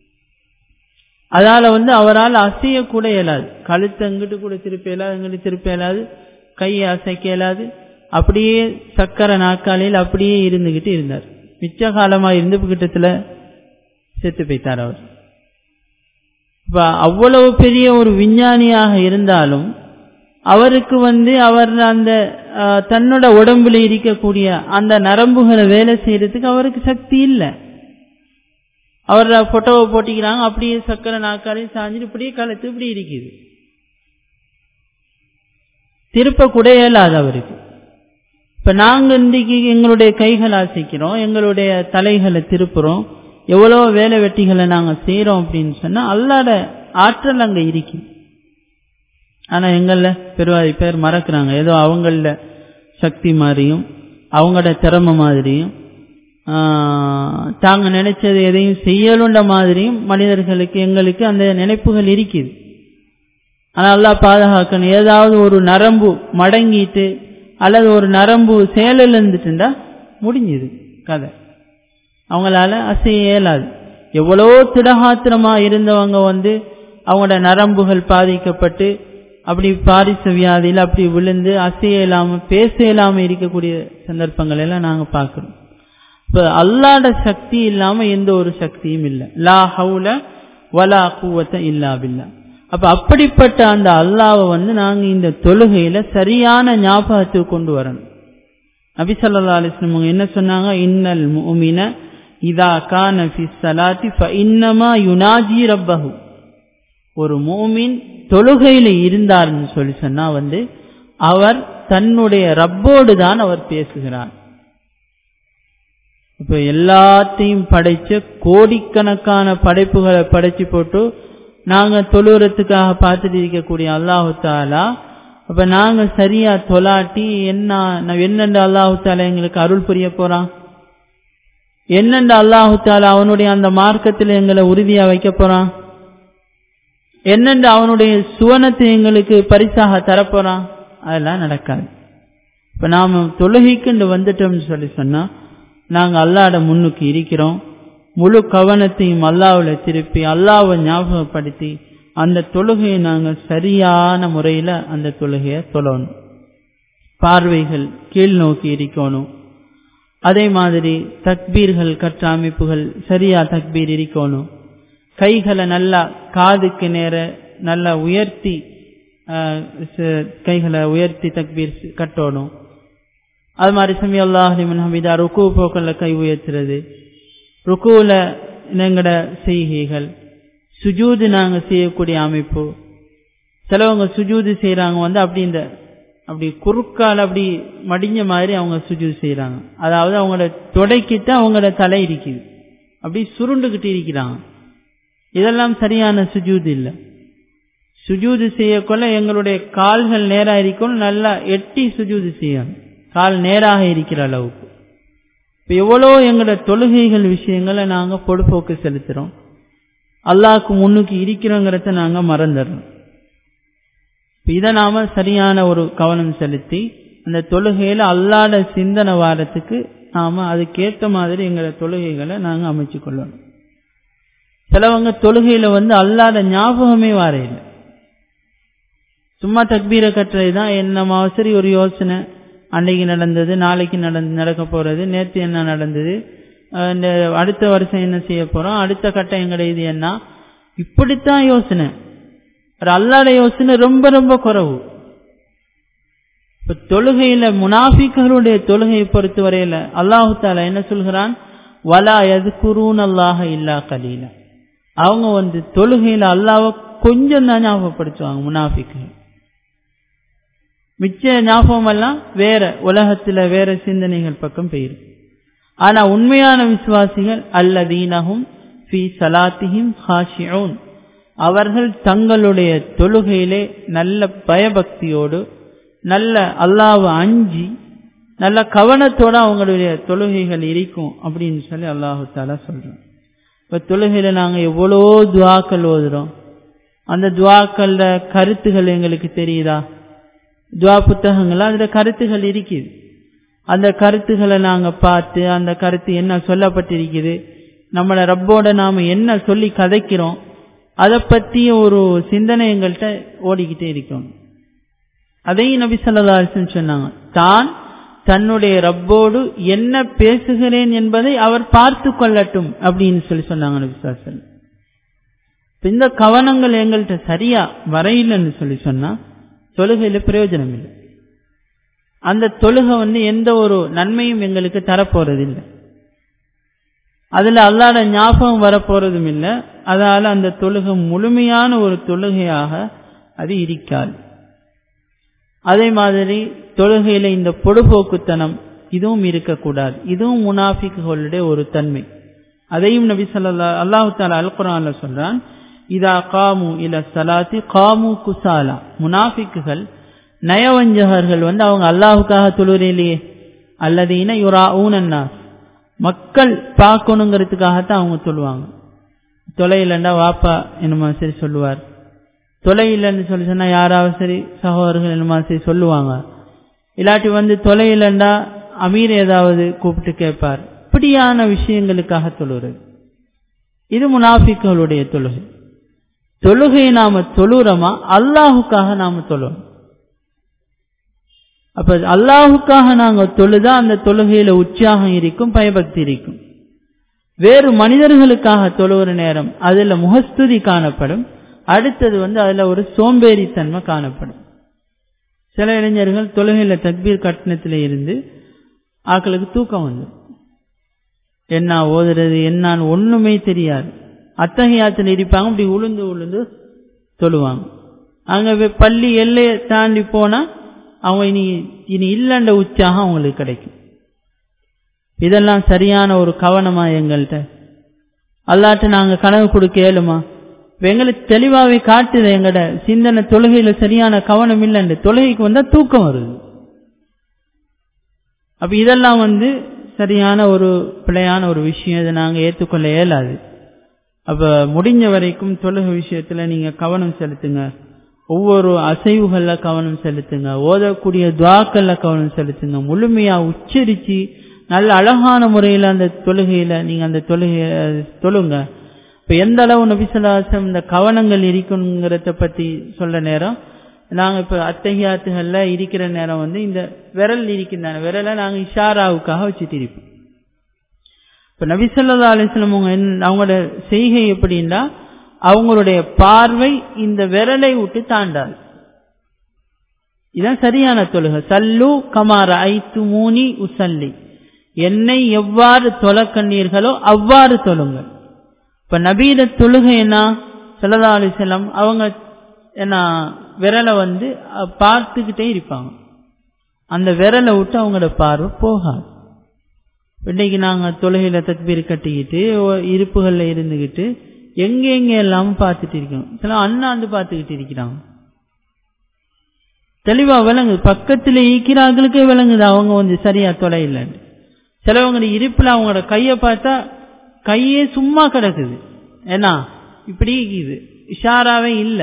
அதால வந்து அவரால் அசைய கூட இயலாது கழுத்து அங்கிட்டு கூட திருப்ப இயலாது அங்கிட்டு திருப்ப இயலாது கையை அசைக்க இயலாது அப்படியே சக்கர நாற்காலியில் அப்படியே இருந்துகிட்டு இருந்தார் மிச்ச காலமா இருந்து கிட்டத்துல செத்து போய்த்தார் அவர் இப்ப அவ்வளவு பெரிய ஒரு விஞ்ஞானியாக இருந்தாலும் அவருக்கு வந்து அவர் அந்த தன்னோட உடம்புல இருக்கக்கூடிய அந்த நரம்புகளை வேலை செய்யறதுக்கு அவருக்கு சக்தி இல்லை அவர் போட்டோவை போட்டிக்கிறாங்க அப்படியே சக்கரை நாக்காரி சாஞ்சிட்டு இப்படியே கழுத்து இப்படி இருக்குது திருப்ப கூட இயலாது அவருக்கு இப்ப நாங்க இன்றைக்கு எங்களுடைய கைகளை அசைக்கிறோம் எங்களுடைய தலைகளை திருப்புறோம் எவ்வளவு வேலை வெட்டிகளை நாங்க செய்யறோம் அப்படின்னு சொன்னா அல்லாட ஆற்றல் அங்க இருக்கு ஆனா எங்கள்ல பெருவாதி பேர் மறக்கிறாங்க ஏதோ அவங்கள சக்தி மாதிரியும் அவங்களோட திறமை மாதிரியும் தாங்க நினைச்சது எதையும் செய்யலுண்ட மாதிரியும் மனிதர்களுக்கு எங்களுக்கு அந்த நினைப்புகள் இருக்குது ஆனால் அல்லா பாதுகாக்கணும் ஏதாவது ஒரு நரம்பு மடங்கிட்டு அல்லது ஒரு நரம்பு செயலில் இருந்துட்டுண்டா முடிஞ்சுது கதை அவங்களால அசைய இயலாது எவ்வளோ திடகாத்திரமா இருந்தவங்க வந்து அவங்களோட நரம்புகள் பாதிக்கப்பட்டு அப்படி பாரிச வியாதியில் அப்படி விழுந்து அசைய இல்லாம பேச இல்லாம இருக்கக்கூடிய சந்தர்ப்பங்கள் எல்லாம் நாங்க பார்க்கிறோம் இப்ப அல்லாட சக்தி இல்லாம எந்த ஒரு சக்தியும் இல்லை லா ஹவுல வலா கூவத்த இல்லா பில்லா அப்ப அப்படிப்பட்ட அந்த அல்லாவை வந்து நாங்க இந்த தொழுகையில சரியான ஞாபகத்துக்கு கொண்டு வரணும் நபி சொல்லா அலிஸ்லம் என்ன சொன்னாங்க இன்னல் முமின இதா கான ஃபி ஸலாத்தி ஃபஇன்னமா யுனாஜி ரப்பஹு ஒரு மூமின் தொழுகையில இருந்தார்னு சொல்லி சொன்னா வந்து அவர் தன்னுடைய ரப்போடு தான் அவர் பேசுகிறார் இப்ப எல்லாத்தையும் படைச்ச கோடிக்கணக்கான படைப்புகளை படைச்சு போட்டு நாங்க தொழுறதுக்காக பார்த்துட்டு இருக்கக்கூடிய அல்லாஹு தாலா அப்ப நாங்க சரியா தொலாட்டி என்ன என்னென்று அல்லாஹு தாலா எங்களுக்கு அருள் புரிய போறான் என்னென்று அல்லாஹு தாலா அவனுடைய அந்த மார்க்கத்தில் எங்களை உறுதியா வைக்க போறான் என்னென்று அவனுடைய சுவனத்தை எங்களுக்கு பரிசாக தரப்போறான் அதெல்லாம் நடக்காது இப்ப நாம தொழுகைக்குண்டு வந்துட்டோம்னு சொல்லி சொன்னா நாங்க அல்லாட முன்னுக்கு இருக்கிறோம் முழு கவனத்தையும் அல்லாவில் திருப்பி அல்லாவை ஞாபகப்படுத்தி அந்த தொழுகையை நாங்க சரியான முறையில அந்த தொழுகையை தொழணும் பார்வைகள் கீழ் நோக்கி இருக்கணும் அதே மாதிரி தக்பீர்கள் கற்ற அமைப்புகள் சரியா தக்பீர் இருக்கணும் கைகளை நல்லா காதுக்கு நேர நல்லா உயர்த்தி கைகளை உயர்த்தி தக்பீர் கட்டணும் அது மாதிரி சமயம் அல்லாஹிமன் ஹமீதா ருக்கு போக்கல்ல கை உயர்த்துறது ருக்குவில் எங்கட செய்கைகள் சுஜூது நாங்கள் செய்யக்கூடிய அமைப்பு சிலவங்க சுஜூது செய்கிறாங்க வந்து அப்படி இந்த அப்படி குறுக்கால் அப்படி மடிஞ்ச மாதிரி அவங்க சுஜூது செய்கிறாங்க அதாவது அவங்களோட தொடைக்கிட்ட அவங்களோட தலை இருக்குது அப்படி சுருண்டுகிட்டு இருக்கிறாங்க இதெல்லாம் சரியான சுஜூது இல்லை சுஜூது செய்யக்கொள்ள எங்களுடைய கால்கள் நேராக இருக்கணும் நல்லா எட்டி சுஜூது செய்யணும் கால் நேராக இருக்கிற அளவுக்கு இப்போ எவ்வளோ எங்களோட தொழுகைகள் விஷயங்களை நாங்கள் பொடுப்போக்கு செலுத்துகிறோம் அல்லாவுக்கு முன்னுக்கு இருக்கிறோங்கிறத நாங்கள் மறந்துடுறோம் இதை நாம சரியான ஒரு கவனம் செலுத்தி அந்த தொழுகையில அல்லாட சிந்தனை வாரத்துக்கு நாம அதுக்கேற்ற மாதிரி எங்களோட தொழுகைகளை நாங்க அமைச்சு கொள்ளணும் சிலவங்க தொழுகையில வந்து அல்லாத ஞாபகமே வாரையில சும்மா தக்பீரை கட்டுறது தான் என்னமா சரி ஒரு யோசனை அன்னைக்கு நடந்தது நாளைக்கு நடந்து நடக்க போறது நேற்று என்ன நடந்தது இந்த அடுத்த வருஷம் என்ன செய்ய போறோம் அடுத்த கட்டம் எங்கட இது என்ன இப்படித்தான் யோசனை அல்லாட யோசனை ரொம்ப ரொம்ப குறவு இப்ப தொழுகையில முனாஃபிக்களுடைய தொழுகையை பொறுத்த வரையில அல்லாஹு தாலா என்ன சொல்கிறான் வலா எது குருன் அல்லாஹ இல்லா கலீல அவங்க வந்து தொழுகையில அல்லாவை கொஞ்சம் தான் ஞாபகப்படுத்துவாங்க முனாஃபிக்குகள் மிச்ச ஞாபகம் எல்லாம் வேற உலகத்துல வேற சிந்தனைகள் பக்கம் போயிருக்கு ஆனா உண்மையான விசுவாசிகள் அல்லதீனகும் ஃபி சலாத்திஹிம் ஹாஷியூன் அவர்கள் தங்களுடைய தொழுகையிலே நல்ல பயபக்தியோடு நல்ல அல்லாவை அஞ்சி நல்ல கவனத்தோட அவங்களுடைய தொழுகைகள் இருக்கும் அப்படின்னு சொல்லி அல்லாஹு தாலா சொல்றோம் இப்ப தொழுகையில நாங்க எவ்வளோ துவாக்கள் ஓதுறோம் அந்த துவாக்கள்ல கருத்துகள் எங்களுக்கு தெரியுதா துவா புத்தகங்கள் அதுல கருத்துகள் இருக்குது அந்த கருத்துக்களை நாங்க பார்த்து அந்த கருத்து என்ன சொல்லப்பட்டிருக்குது நம்மள ரப்போட நாம என்ன சொல்லி கதைக்கிறோம் அதை பற்றிய ஒரு சிந்தனை எங்கள்கிட்ட ஓடிக்கிட்டே இருக்கும் அதையும் நபி சொல்லா சொன்னாங்க தான் தன்னுடைய ரப்போடு என்ன பேசுகிறேன் என்பதை அவர் பார்த்து கொள்ளட்டும் அப்படின்னு சொல்லி சொன்னாங்க நபி சாசன் இந்த கவனங்கள் எங்கள்கிட்ட சரியா வரையிலன்னு சொல்லி சொன்னா தொழுகையில பிரயோஜனம் இல்லை அந்த தொழுகை வந்து எந்த ஒரு நன்மையும் எங்களுக்கு தரப்போறது இல்லை அதுல அல்லாட ஞாபகம் வரப்போறதும் இல்லை அதால அந்த தொழுகை முழுமையான ஒரு தொழுகையாக அது இருக்காது அதே மாதிரி தொழுகையில இந்த பொடுபோக்குத்தனம் இதுவும் இருக்கக்கூடாது இதுவும் முனாஃபிக்குகளுடைய ஒரு தன்மை அதையும் நபி சொல்லா அல்லாஹு தாலா அல் குரான்ல சொல்றான் இதா காமு இல சலாத்தி காமு குசாலா முனாஃபிக்குகள் நயவஞ்சகர்கள் வந்து அவங்க அல்லாஹுக்காக தொழுறையிலேயே அல்லதீன யுரா ஊனன்னா மக்கள் பார்க்கணுங்கிறதுக்காகத்தான் அவங்க சொல்லுவாங்க தொலை இல்லைண்டா வாப்பா என்னமா சரி சொல்லுவார் தொலை இல்லைன்னு சொல்லி சொன்னா யாராவது சரி சகோதரர்கள் என்னமா சரி சொல்லுவாங்க இல்லாட்டி வந்து தொலை இல்லைண்டா அமீர் ஏதாவது கூப்பிட்டு கேட்பார் இப்படியான விஷயங்களுக்காக தொழுகிறது இது முனாஃபிக்களுடைய தொழுகை தொழுகையை நாம தொழுறோமா அல்லாஹுக்காக நாம தொழுறோம் அப்ப அல்லாஹுக்காக நாங்க தொழுதா அந்த தொழுகையில உற்சாகம் இருக்கும் பயபக்தி இருக்கும் வேறு மனிதர்களுக்காக தொழுகிற நேரம் அதுல முகஸ்துதி காணப்படும் அடுத்தது வந்து அதுல ஒரு சோம்பேறித்தன்மை காணப்படும் சில இளைஞர்கள் தொழுகையில தக்பீர் கட்டணத்துல இருந்து ஆக்களுக்கு தூக்கம் வந்து என்ன ஓதுறது என்னான்னு ஒண்ணுமே தெரியாது அத்தகையாத்தில் இருப்பாங்க இப்படி உளுந்து உளுந்து தொழுவாங்க அங்க பள்ளி எல்லையை தாண்டி போனா அவங்க இனி இனி இல்லைன்ற உற்சாகம் அவங்களுக்கு கிடைக்கும் இதெல்லாம் சரியான ஒரு கவனமா எங்கள்கிட்ட அல்லாட்ட நாங்க கனவு கொடுக்க இயலுமா எங்களுக்கு தெளிவாவே காட்டுது எங்கட சிந்தனை தொழுகையில சரியான கவனம் இல்லைன்னு தொழுகைக்கு வந்தா தூக்கம் வருது அப்ப இதெல்லாம் வந்து சரியான ஒரு பிழையான ஒரு விஷயம் இதை நாங்க ஏற்றுக்கொள்ள இயலாது அப்ப முடிஞ்ச வரைக்கும் தொழுகை விஷயத்துல நீங்க கவனம் செலுத்துங்க ஒவ்வொரு அசைவுகள்ல கவனம் செலுத்துங்க ஓதக்கூடிய துவாக்கள்ல கவனம் செலுத்துங்க முழுமையா உச்சரிச்சு நல்ல அழகான முறையில அந்த தொழுகையில நீங்க அந்த தொழுகைய தொழுங்க இப்ப எந்த அளவு நபிசலாசம் இந்த கவனங்கள் இருக்கணுங்கிறத பத்தி சொல்ற நேரம் நாங்க இப்ப அத்தகையாத்துகள்ல இருக்கிற நேரம் வந்து இந்த விரல் இருக்கின்றன விரலை நாங்க இஷாராவுக்காக வச்சுட்டு இருப்போம் இப்ப நபிசல்லா அலிஸ்லம் அவங்க அவங்களோட செய்கை எப்படின்னா அவங்களுடைய பார்வை இந்த விரலை விட்டு தாண்டாது இதான் சரியான தொழுகை சல்லு கமார ஐத்து மூனி உசல்லி என்னை எவ்வாறு தொலை கண்டீர்களோ அவ்வாறு தொழுங்கள் இப்ப நபீத தொழுகை என்ன சல்லா அலிசல்லாம் அவங்க என்ன விரலை வந்து பார்த்துக்கிட்டே இருப்பாங்க அந்த விரலை விட்டு அவங்களோட பார்வை போகாது இன்னைக்கு நாங்க தொழுகையில தக்பீர் கட்டிக்கிட்டு இருப்புகள்ல இருந்துகிட்டு எங்க எங்க எல்லாம் பார்த்துட்டு இருக்கோம் சில அண்ணாந்து பார்த்துக்கிட்டு இருக்கிறாங்க தெளிவா விளங்குது பக்கத்துல ஈக்கிறாங்களுக்கே விளங்குது அவங்க வந்து சரியா தொலை இல்லைன்னு சிலவங்க இருப்புல அவங்களோட கைய பார்த்தா கையே சும்மா கிடக்குது ஏன்னா இப்படி இது இஷாராவே இல்லை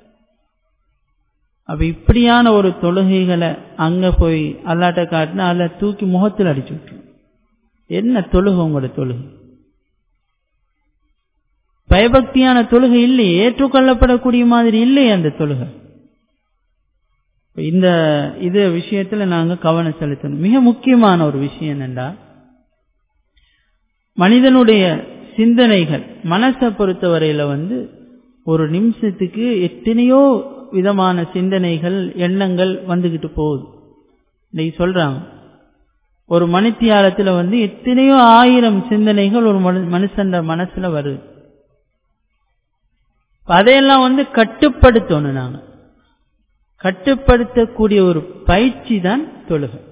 அப்ப இப்படியான ஒரு தொழுகைகளை அங்க போய் அல்லாட்ட காட்டினா அல்ல தூக்கி முகத்தில் அடிச்சு விட்டுரும் என்ன தொழுகை உங்களோட தொழுகை பயபக்தியான தொழுகை இல்லையே ஏற்றுக்கொள்ளப்படக்கூடிய மாதிரி இல்லையே அந்த தொழுகை இந்த இது விஷயத்துல நாங்க கவனம் செலுத்தணும் மிக முக்கியமான ஒரு விஷயம் என்னண்டா மனிதனுடைய சிந்தனைகள் மனசை பொறுத்தவரையில வந்து ஒரு நிமிஷத்துக்கு எத்தனையோ விதமான சிந்தனைகள் எண்ணங்கள் வந்துகிட்டு போகுது இன்னைக்கு சொல்றாங்க ஒரு மணித்தியாலத்துல வந்து எத்தனையோ ஆயிரம் சிந்தனைகள் ஒரு மனுஷன் மனசுல வருது அதையெல்லாம் வந்து கட்டுப்படுத்தணும் நாங்க கட்டுப்படுத்தக்கூடிய ஒரு பயிற்சி தான் தொழுகை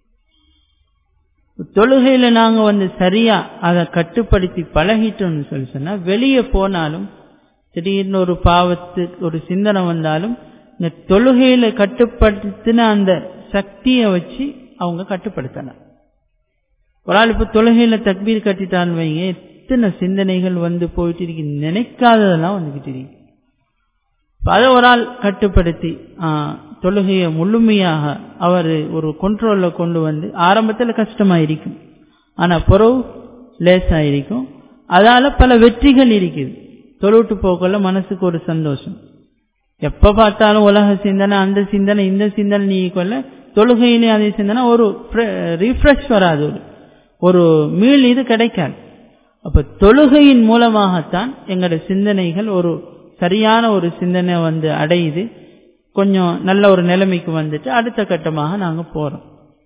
தொழுகையில நாங்க வந்து சரியா அதை கட்டுப்படுத்தி பழகிட்டோம்னு சொல்லி சொன்னா வெளியே போனாலும் திடீர்னு ஒரு பாவத்து ஒரு சிந்தனை வந்தாலும் இந்த தொழுகையில கட்டுப்படுத்தின அந்த சக்தியை வச்சு அவங்க கட்டுப்படுத்தலாம் ஒரு ஆள் இப்ப தொழுகையில தக்பீர் கட்டிட்டான்னு வைங்க எத்தனை சிந்தனைகள் வந்து போயிட்டு இருக்கு நினைக்காததெல்லாம் வந்துகிட்டு இருக்கு அதை ஒரு ஆள் கட்டுப்படுத்தி தொழுகையை முழுமையாக அவர் ஒரு கொண்ட்ரோல்ல கொண்டு வந்து ஆரம்பத்துல கஷ்டமா இருக்கும் ஆனா புறவு லேசா இருக்கும் அதால பல வெற்றிகள் இருக்குது தொழுட்டு போக்கல மனசுக்கு ஒரு சந்தோஷம் எப்ப பார்த்தாலும் உலக சிந்தனை அந்த சிந்தனை இந்த சிந்தனை நீ கொள்ள தொழுகையிலே அதே சிந்தனை ஒரு ரீஃப்ரெஷ் வராது ஒரு ஒரு மீள் இது கிடைக்காது அப்ப தொழுகையின் மூலமாகத்தான் எங்களோட சிந்தனைகள் ஒரு சரியான ஒரு சிந்தனை வந்து அடையுது கொஞ்சம் நல்ல ஒரு நிலைமைக்கு வந்துட்டு அடுத்த கட்டமாக நாங்க போறோம்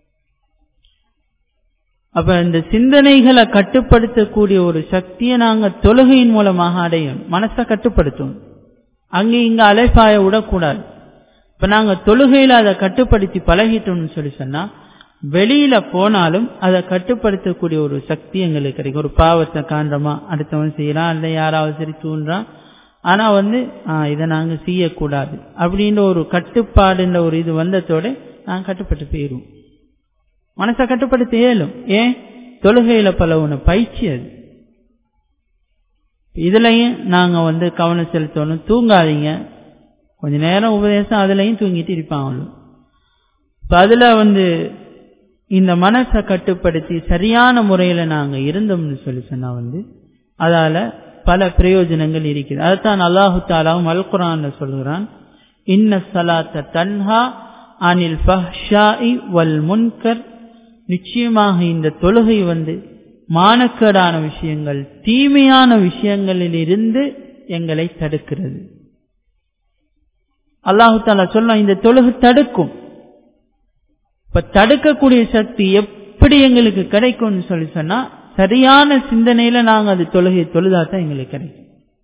அப்ப இந்த சிந்தனைகளை கட்டுப்படுத்தக்கூடிய ஒரு சக்தியை நாங்க தொழுகையின் மூலமாக அடையணும் மனசை கட்டுப்படுத்தணும் அங்கே இங்க அலைப்பாய விடக்கூடாது இப்ப நாங்க தொழுகையில அதை கட்டுப்படுத்தி பழகிட்டோம்னு சொல்லி சொன்னா வெளியில போனாலும் அதை கட்டுப்படுத்தக்கூடிய ஒரு சக்தி எங்களுக்கு கிடைக்கும் ஒரு பாவத்தை காண்றோமா அடுத்தவன் செய்யறான் அல்ல யாராவது சரி தூண்டுறான் ஆனா வந்து இதை நாங்க செய்யக்கூடாது அப்படின்ற ஒரு கட்டுப்பாடுன்ற ஒரு இது வந்ததோட நாங்க கட்டுப்பட்டு போயிடுவோம் மனசை கட்டுப்படுத்த இயலும் ஏன் தொழுகையில பலவுன பயிற்சி அது இதுலயும் நாங்க வந்து கவனம் செலுத்தணும் தூங்காதீங்க கொஞ்ச நேரம் உபதேசம் அதுலயும் தூங்கிட்டு இருப்பாங்க இப்ப அதுல வந்து இந்த மனசை கட்டுப்படுத்தி சரியான முறையில நாங்க இருந்தோம்னு சொல்லி சொன்னா வந்து அதால பல பிரயோஜனங்கள் இருக்குது அதுதான் அல்லாஹு தாலாவும் அல் குரான் சொல்கிறான் இன்ன சலாத்த தன்ஹா அனில் ஃபஹ்ஷாஇ வல் முன்கர் நிச்சயமாக இந்த தொழுகை வந்து மானக்கேடான விஷயங்கள் தீமையான விஷயங்களில் இருந்து எங்களை தடுக்கிறது அல்லாஹு தாலா சொல்ல இந்த தொழுகை தடுக்கும் இப்ப தடுக்கக்கூடிய சக்தி எப்படி எங்களுக்கு கிடைக்கும்னு சொல்லி சொன்னா சரியான சிந்தனையில நாங்க அது தொழுகை தொழுதாதான் எங்களுக்கு கிடைக்கும்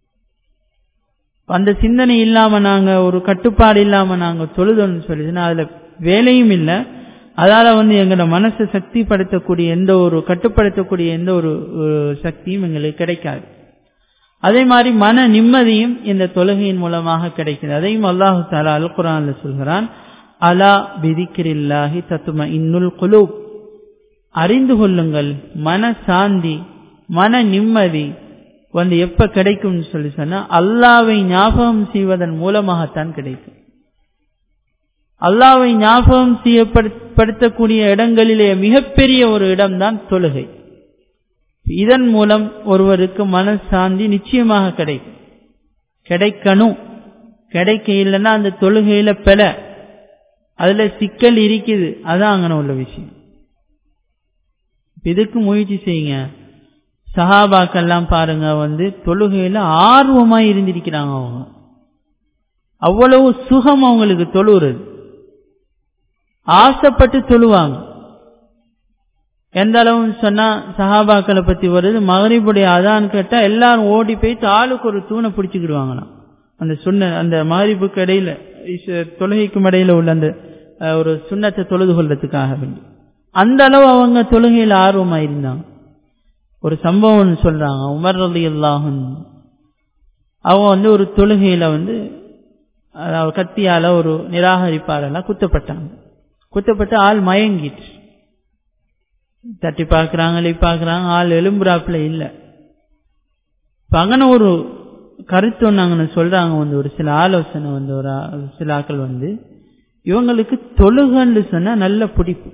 அந்த சிந்தனை இல்லாம நாங்க ஒரு கட்டுப்பாடு இல்லாம நாங்க தொழுதோம்னு சொல்லி சொன்னா அதுல வேலையும் இல்லை அதால வந்து எங்களோட மனசை சக்திப்படுத்தக்கூடிய எந்த ஒரு கட்டுப்படுத்தக்கூடிய எந்த ஒரு சக்தியும் எங்களுக்கு கிடைக்காது அதே மாதிரி மன நிம்மதியும் இந்த தொழுகையின் மூலமாக கிடைக்கிறது அதையும் அல்லாஹு தாலா அல் குரான்ல சொல்கிறான் அலா பிதிக்கிரில்லாஹி தத்தும இன்னுல் குலு அறிந்து கொள்ளுங்கள் மன சாந்தி மன நிம்மதி வந்து எப்ப கிடைக்கும்னு சொல்லி சொன்னா அல்லாவை ஞாபகம் செய்வதன் மூலமாகத்தான் கிடைக்கும் அல்லாவை ஞாபகம் செய்யப்படுத்தக்கூடிய இடங்களிலே மிகப்பெரிய ஒரு இடம்தான் தொழுகை இதன் மூலம் ஒருவருக்கு மனசாந்தி நிச்சயமாக கிடைக்கும் கிடைக்கணும் கிடைக்க இல்லைன்னா அந்த தொழுகையில பெல அதுல சிக்கல் இருக்குது அதான் அங்கன உள்ள விஷயம் இதுக்கு முயற்சி செய்யுங்க சஹாபாக்கெல்லாம் பாருங்க வந்து தொழுகையில ஆர்வமா இருந்திருக்கிறாங்க அவங்க அவ்வளவு சுகம் அவங்களுக்கு தொழுகிறது ஆசைப்பட்டு தொழுவாங்க எந்த அளவுன்னு சொன்னா சஹாபாக்களை பத்தி வருது மகரிபுடைய அதான் கேட்டா எல்லாரும் ஓடி போய் ஆளுக்கு ஒரு தூணை பிடிச்சுக்கிடுவாங்களாம் அந்த சுண்ண அந்த மகரிபுக்கு இடையில தொழுகைக்கும் இடையில உள்ள அந்த ஒரு சுண்ணத்தை தொழுது கொள்றதுக்காக வேண்டி அந்த அளவு அவங்க தொழுகையில ஆர்வமா இருந்தாங்க ஒரு சம்பவம் சொல்றாங்க உமர் ரலி அல்லாஹன் அவங்க வந்து ஒரு தொழுகையில வந்து கத்தியால ஒரு நிராகரிப்பாரெல்லாம் குத்தப்பட்டாங்க குத்தப்பட்டு ஆள் மயங்கிட்டு தட்டி பார்க்கறாங்க பார்க்கறாங்க ஆள் எலும்புறாப்புல இல்ல அங்கன ஒரு கருத்து ஒண்ணு சொல்றாங்க வந்து ஒரு சில ஆலோசனை வந்து ஒரு சில ஆக்கள் வந்து இவங்களுக்கு தொழுகன்னு சொன்னா நல்ல பிடிப்பு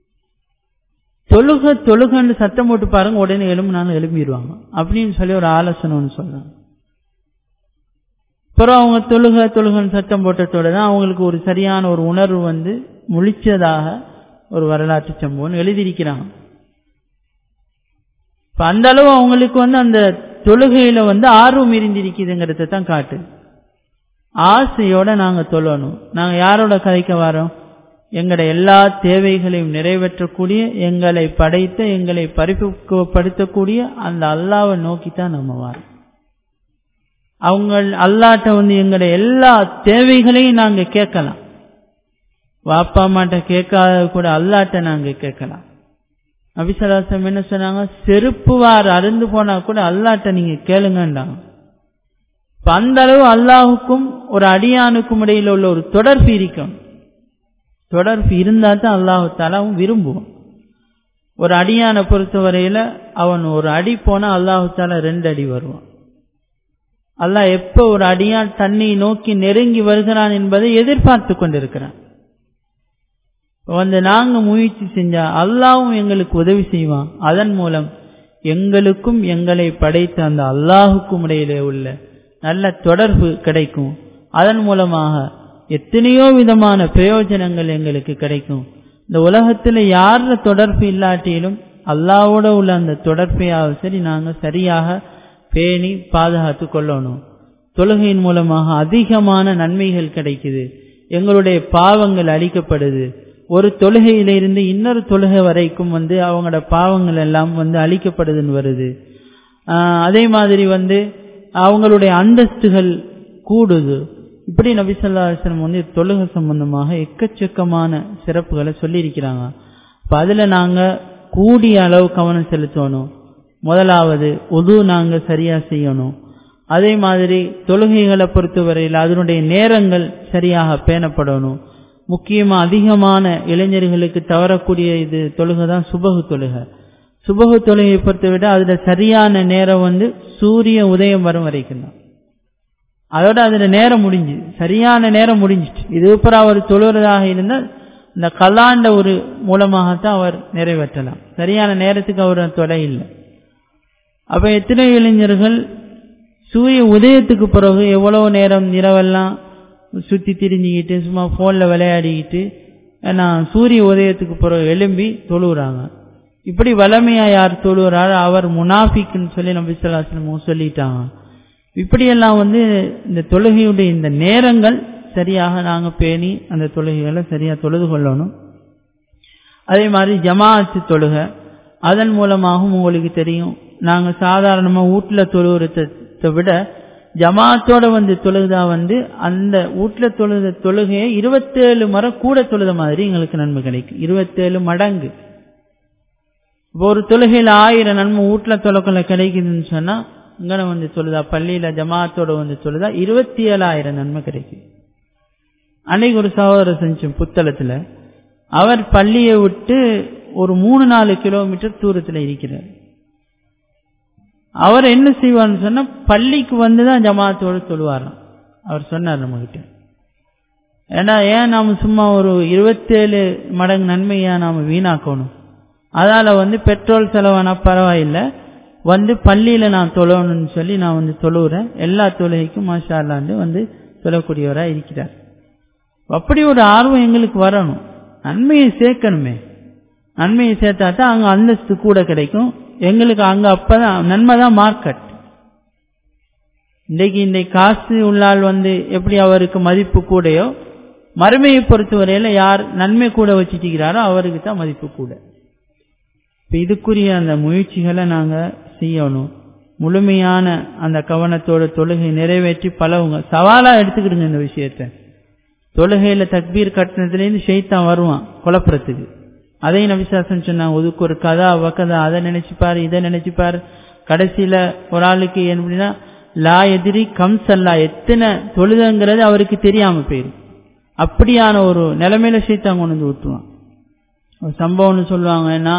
தொழுக தொழுகன்னு சத்தம் போட்டு பாருங்க உடனே எலும்புனாலும் எழும்பிடுவாங்க அப்படின்னு சொல்லி ஒரு ஆலோசனை ஒன்று சொல்றாங்க அப்புறம் அவங்க தொழுக தொழுகன்னு சத்தம் போட்டதோட தான் அவங்களுக்கு ஒரு சரியான ஒரு உணர்வு வந்து முழிச்சதாக ஒரு வரலாற்று சம்பவம் எழுதியிருக்கிறாங்க இப்ப அந்த அளவு அவங்களுக்கு வந்து அந்த தொழுகையில வந்து ஆர்வம் இருந்திருக்குதுங்கிறத தான் காட்டு ஆசையோட நாங்க தொழணும் நாங்க யாரோட கதைக்க வரோம் எங்கட எல்லா தேவைகளையும் நிறைவேற்றக்கூடிய எங்களை படைத்த எங்களை பரிபக்குவப்படுத்தக்கூடிய அந்த அல்லாவை நோக்கித்தான் நம்ம வரோம் அவங்க அல்லாட்ட வந்து எங்கட எல்லா தேவைகளையும் நாங்க கேட்கலாம் வாப்பா அம்மாட்ட கேட்காத கூட அல்லாட்ட நாங்க கேட்கலாம் அபிசலாசம் என்ன சொன்னாங்க செருப்பு வார் அருந்து போனா கூட அல்லாட்ட நீங்க கேளுங்கண்டாங்க அந்த அளவு அல்லாஹுக்கும் ஒரு அடியானுக்கும் இடையில உள்ள ஒரு தொடர்பு இருக்கும் தொடர்பு இருந்தா தான் அல்லாஹு தாலாவும் விரும்புவான் ஒரு அடியானை பொறுத்தவரையில அவன் ஒரு அடி போனா அல்லாஹு தாலா ரெண்டு அடி வருவான் அல்லாஹ் எப்ப ஒரு அடியான் தன்னை நோக்கி நெருங்கி வருகிறான் என்பதை எதிர்பார்த்து கொண்டிருக்கிறான் வந்து நாங்க முயற்சி செஞ்சா அல்லாவும் எங்களுக்கு உதவி செய்வான் அதன் மூலம் எங்களுக்கும் எங்களை படைத்த அந்த அல்லாஹுக்கும் இடையிலே உள்ள நல்ல தொடர்பு கிடைக்கும் அதன் மூலமாக எத்தனையோ விதமான பிரயோஜனங்கள் எங்களுக்கு கிடைக்கும் இந்த உலகத்துல யார தொடர்பு இல்லாட்டிலும் அல்லாவோட உள்ள அந்த தொடர்பையாவது சரி நாங்க சரியாக பேணி பாதுகாத்து கொள்ளணும் தொழுகையின் மூலமாக அதிகமான நன்மைகள் கிடைக்குது எங்களுடைய பாவங்கள் அழிக்கப்படுது ஒரு தொழுகையிலிருந்து இன்னொரு தொழுகை வரைக்கும் வந்து அவங்களோட பாவங்கள் எல்லாம் வந்து அழிக்கப்படுதுன்னு வருது அதே மாதிரி வந்து அவங்களுடைய அந்தஸ்துகள் கூடுது இப்படி நபிசல்லாஸ்லம் வந்து தொழுகை சம்பந்தமாக எக்கச்சக்கமான சிறப்புகளை சொல்லியிருக்கிறாங்க இப்போ அதில் நாங்கள் கூடிய அளவு கவனம் செலுத்தணும் முதலாவது உது நாங்கள் சரியாக செய்யணும் அதே மாதிரி தொழுகைகளை பொறுத்தவரையில் அதனுடைய நேரங்கள் சரியாக பேணப்படணும் முக்கியமா அதிகமான இளைஞர்களுக்கு தவறக்கூடிய இது தொழுகை தான் சுபகு தொழுகை சுபகு தொழுகையை பொறுத்த விட அதுல சரியான நேரம் வந்து சூரிய உதயம் வரும் வரைக்கும் தான் அதோட அதுல நேரம் முடிஞ்சு சரியான நேரம் முடிஞ்சிச்சு இது அப்புறம் அவர் தொழுறதாக இருந்தால் இந்த கலாண்ட ஒரு மூலமாகத்தான் அவர் நிறைவேற்றலாம் சரியான நேரத்துக்கு அவர் தொலை இல்லை அப்ப எத்தனை இளைஞர்கள் சூரிய உதயத்துக்கு பிறகு எவ்வளவு நேரம் இரவெல்லாம் சுத்தி திரிஞ்சுக்கிட்டு சும்மா போன்ல விளையாடிக்கிட்டு ஏன்னா சூரிய உதயத்துக்கு பிறகு எழும்பி தொழுகிறாங்க இப்படி வளமையா யார் தொழுகிறாரோ அவர் முனாஃபிக்குன்னு சொல்லி நம்பி சொல்லாசனமும் சொல்லிட்டாங்க இப்படியெல்லாம் வந்து இந்த தொழுகையுடைய இந்த நேரங்கள் சரியாக நாங்க பேணி அந்த தொழுகைகளை சரியா தொழுது கொள்ளணும் அதே மாதிரி ஜமாஅத்து தொழுகை அதன் மூலமாகவும் உங்களுக்கு தெரியும் நாங்க சாதாரணமா வீட்டுல தொழுகிறத விட ஜமாத்தோட வந்து தொழுதா வந்து அந்த வீட்டுல தொழுத தொழுகையை இருபத்தேழு முறை கூட தொழுத மாதிரி எங்களுக்கு நன்மை கிடைக்கும் இருபத்தேழு மடங்கு இப்போ ஒரு தொழுகையில ஆயிரம் நன்மை வீட்டுல தொலைக்கொள்ள கிடைக்குதுன்னு சொன்னா இங்கன வந்து தொழுதா பள்ளியில ஜமாத்தோட வந்து தொழுதா இருபத்தி ஏழாயிரம் நன்மை கிடைக்கும் அன்னைக்கு ஒரு சகோதரர் செஞ்சோம் புத்தளத்துல அவர் பள்ளியை விட்டு ஒரு மூணு நாலு கிலோமீட்டர் தூரத்துல இருக்கிறார் அவர் என்ன செய்வார்னு சொன்னா பள்ளிக்கு வந்துதான் ஜமாத்தோடு தொழுவாராம் அவர் சொன்னார் நம்ம கிட்ட ஏன்னா ஏன் நாம சும்மா ஒரு இருபத்தேழு மடங்கு நன்மையா நாம வீணாக்கணும் அதால வந்து பெட்ரோல் செலவானா பரவாயில்லை வந்து பள்ளியில நான் தொழணும்னு சொல்லி நான் வந்து தொழுகிறேன் எல்லா தொழுகைக்கும் மாஷா அல்லாண்டு வந்து தொழக்கூடியவரா இருக்கிறார் அப்படி ஒரு ஆர்வம் எங்களுக்கு வரணும் நன்மையை சேர்க்கணுமே நன்மையை சேர்த்தா தான் அங்க அந்தஸ்து கூட கிடைக்கும் எங்களுக்கு அங்க அப்பதான் நன்மை தான் மார்க்கெட் இன்றைக்கு இந்த காசு உள்ளால் வந்து எப்படி அவருக்கு மதிப்பு கூடையோ மறுமையை பொறுத்தவரையில யார் நன்மை கூட வச்சுட்டுக்கிறாரோ அவருக்கு தான் மதிப்பு கூட இப்ப இதுக்குரிய அந்த முயற்சிகளை நாங்க செய்யணும் முழுமையான அந்த கவனத்தோட தொழுகை நிறைவேற்றி பழவுங்க சவாலா எடுத்துக்கிடுங்க இந்த விஷயத்த தொழுகையில தக்பீர் கட்டினதுலேருந்து ஷெய்தான் வருவான் குழப்பறதுக்கு அதையும் நபிசாசன் சொன்னாங்க ஒதுக்கு ஒரு கதா வக்கதா அதை நினைச்சுப்பாரு இதை நினைச்சுப்பாரு கடைசியில ஒரு ஆளுக்கு எப்படின்னா லா எதிரி கம் சல்லா எத்தனை தொழுதுங்கிறது அவருக்கு தெரியாம போயிடும் அப்படியான ஒரு நிலைமையில சீத்தான் கொண்டு வந்து விட்டுருவான் ஒரு சம்பவம்னு சொல்லுவாங்கன்னா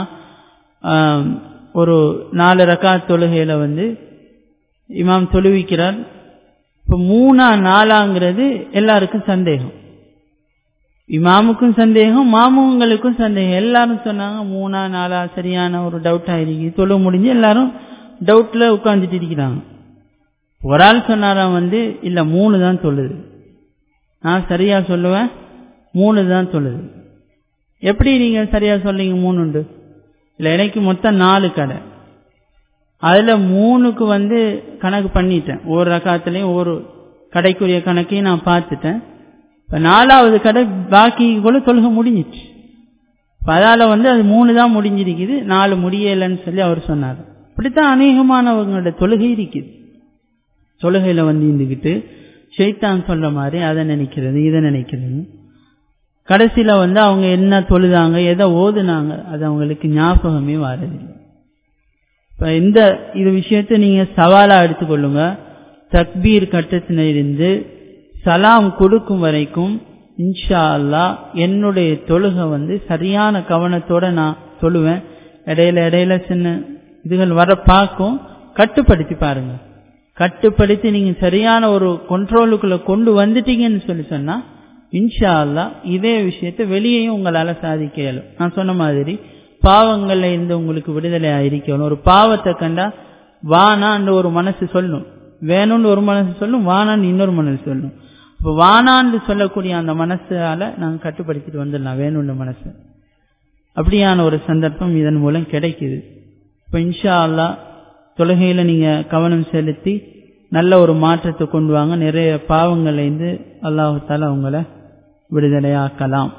ஒரு நாலு ரக்கா தொழுகையில வந்து இமாம் தொழுவிக்கிறார் இப்ப மூணா நாலாங்கிறது எல்லாருக்கும் சந்தேகம் இமாமுக்கும் சந்தேகம் மாமுங்களுக்கும் சந்தேகம் எல்லாரும் சொன்னாங்க மூணா நாலா சரியான ஒரு டவுட் ஆயிருக்கு தொழு முடிஞ்சு எல்லாரும் டவுட்ல உட்கார்ந்துட்டு இருக்கிறாங்க ஒரு ஆள் சொன்னாராம் வந்து இல்ல மூணு தான் சொல்லுது நான் சரியா சொல்லுவேன் மூணு தான் சொல்லுது எப்படி நீங்க சரியா சொல்றீங்க மூணு உண்டு இல்ல எனக்கு மொத்தம் நாலு கடை அதுல மூணுக்கு வந்து கணக்கு பண்ணிட்டேன் ஒரு ரகாத்துலயும் ஒரு கடைக்குரிய கணக்கையும் நான் பார்த்துட்டேன் இப்ப நாலாவது கடை பாக்கி கூட தொழுக முடிஞ்சிச்சு அதால வந்து அது மூணு தான் முடிஞ்சிருக்குது நாலு முடியலைன்னு சொல்லி அவர் சொன்னார் இப்படித்தான் அநேகமானவங்களோட தொழுகை இருக்குது தொழுகையில வந்து இருந்துக்கிட்டு ஷெய்தான் சொல்ற மாதிரி அதை நினைக்கிறது இதை நினைக்கிறது கடைசியில வந்து அவங்க என்ன தொழுதாங்க எதை ஓதுனாங்க அது அவங்களுக்கு ஞாபகமே வரதில்லை இப்ப இந்த இது விஷயத்தை நீங்க சவாலா எடுத்துக்கொள்ளுங்க தக்பீர் கட்டத்திலிருந்து சலாம் கொடுக்கும் வரைக்கும் இன்ஷா அல்லா என்னுடைய தொழுகை வந்து சரியான கவனத்தோட நான் தொழுவேன் இடையில இடையில சின்ன இதுகள் வர பார்க்கும் கட்டுப்படுத்தி பாருங்க கட்டுப்படுத்தி நீங்க சரியான ஒரு கண்ட்ரோலுக்குள்ள கொண்டு வந்துட்டீங்கன்னு சொல்லி சொன்னா இன்ஷா அல்லா இதே விஷயத்தை வெளியேயும் உங்களால சாதிக்க இயலும் நான் சொன்ன மாதிரி பாவங்கள்ல இருந்து உங்களுக்கு விடுதலை ஆயிருக்கணும் ஒரு பாவத்தை கண்டா வானான்னு ஒரு மனசு சொல்லும் வேணும்னு ஒரு மனசு சொல்லும் வானான்னு இன்னொரு மனசு சொல்லும் இப்ப வானான்னு சொல்லக்கூடிய அந்த மனசால நாங்க கட்டுப்படுத்திட்டு வந்துடலாம் வேணும்னு மனசு அப்படியான ஒரு சந்தர்ப்பம் இதன் மூலம் கிடைக்குது இப்ப இன்ஷா அல்லா தொழுகையில நீங்க கவனம் செலுத்தி நல்ல ஒரு மாற்றத்தை கொண்டு வாங்க நிறைய பாவங்கள்ல இருந்து அல்லாஹால உங்களை விடுதலையாக்கலாம்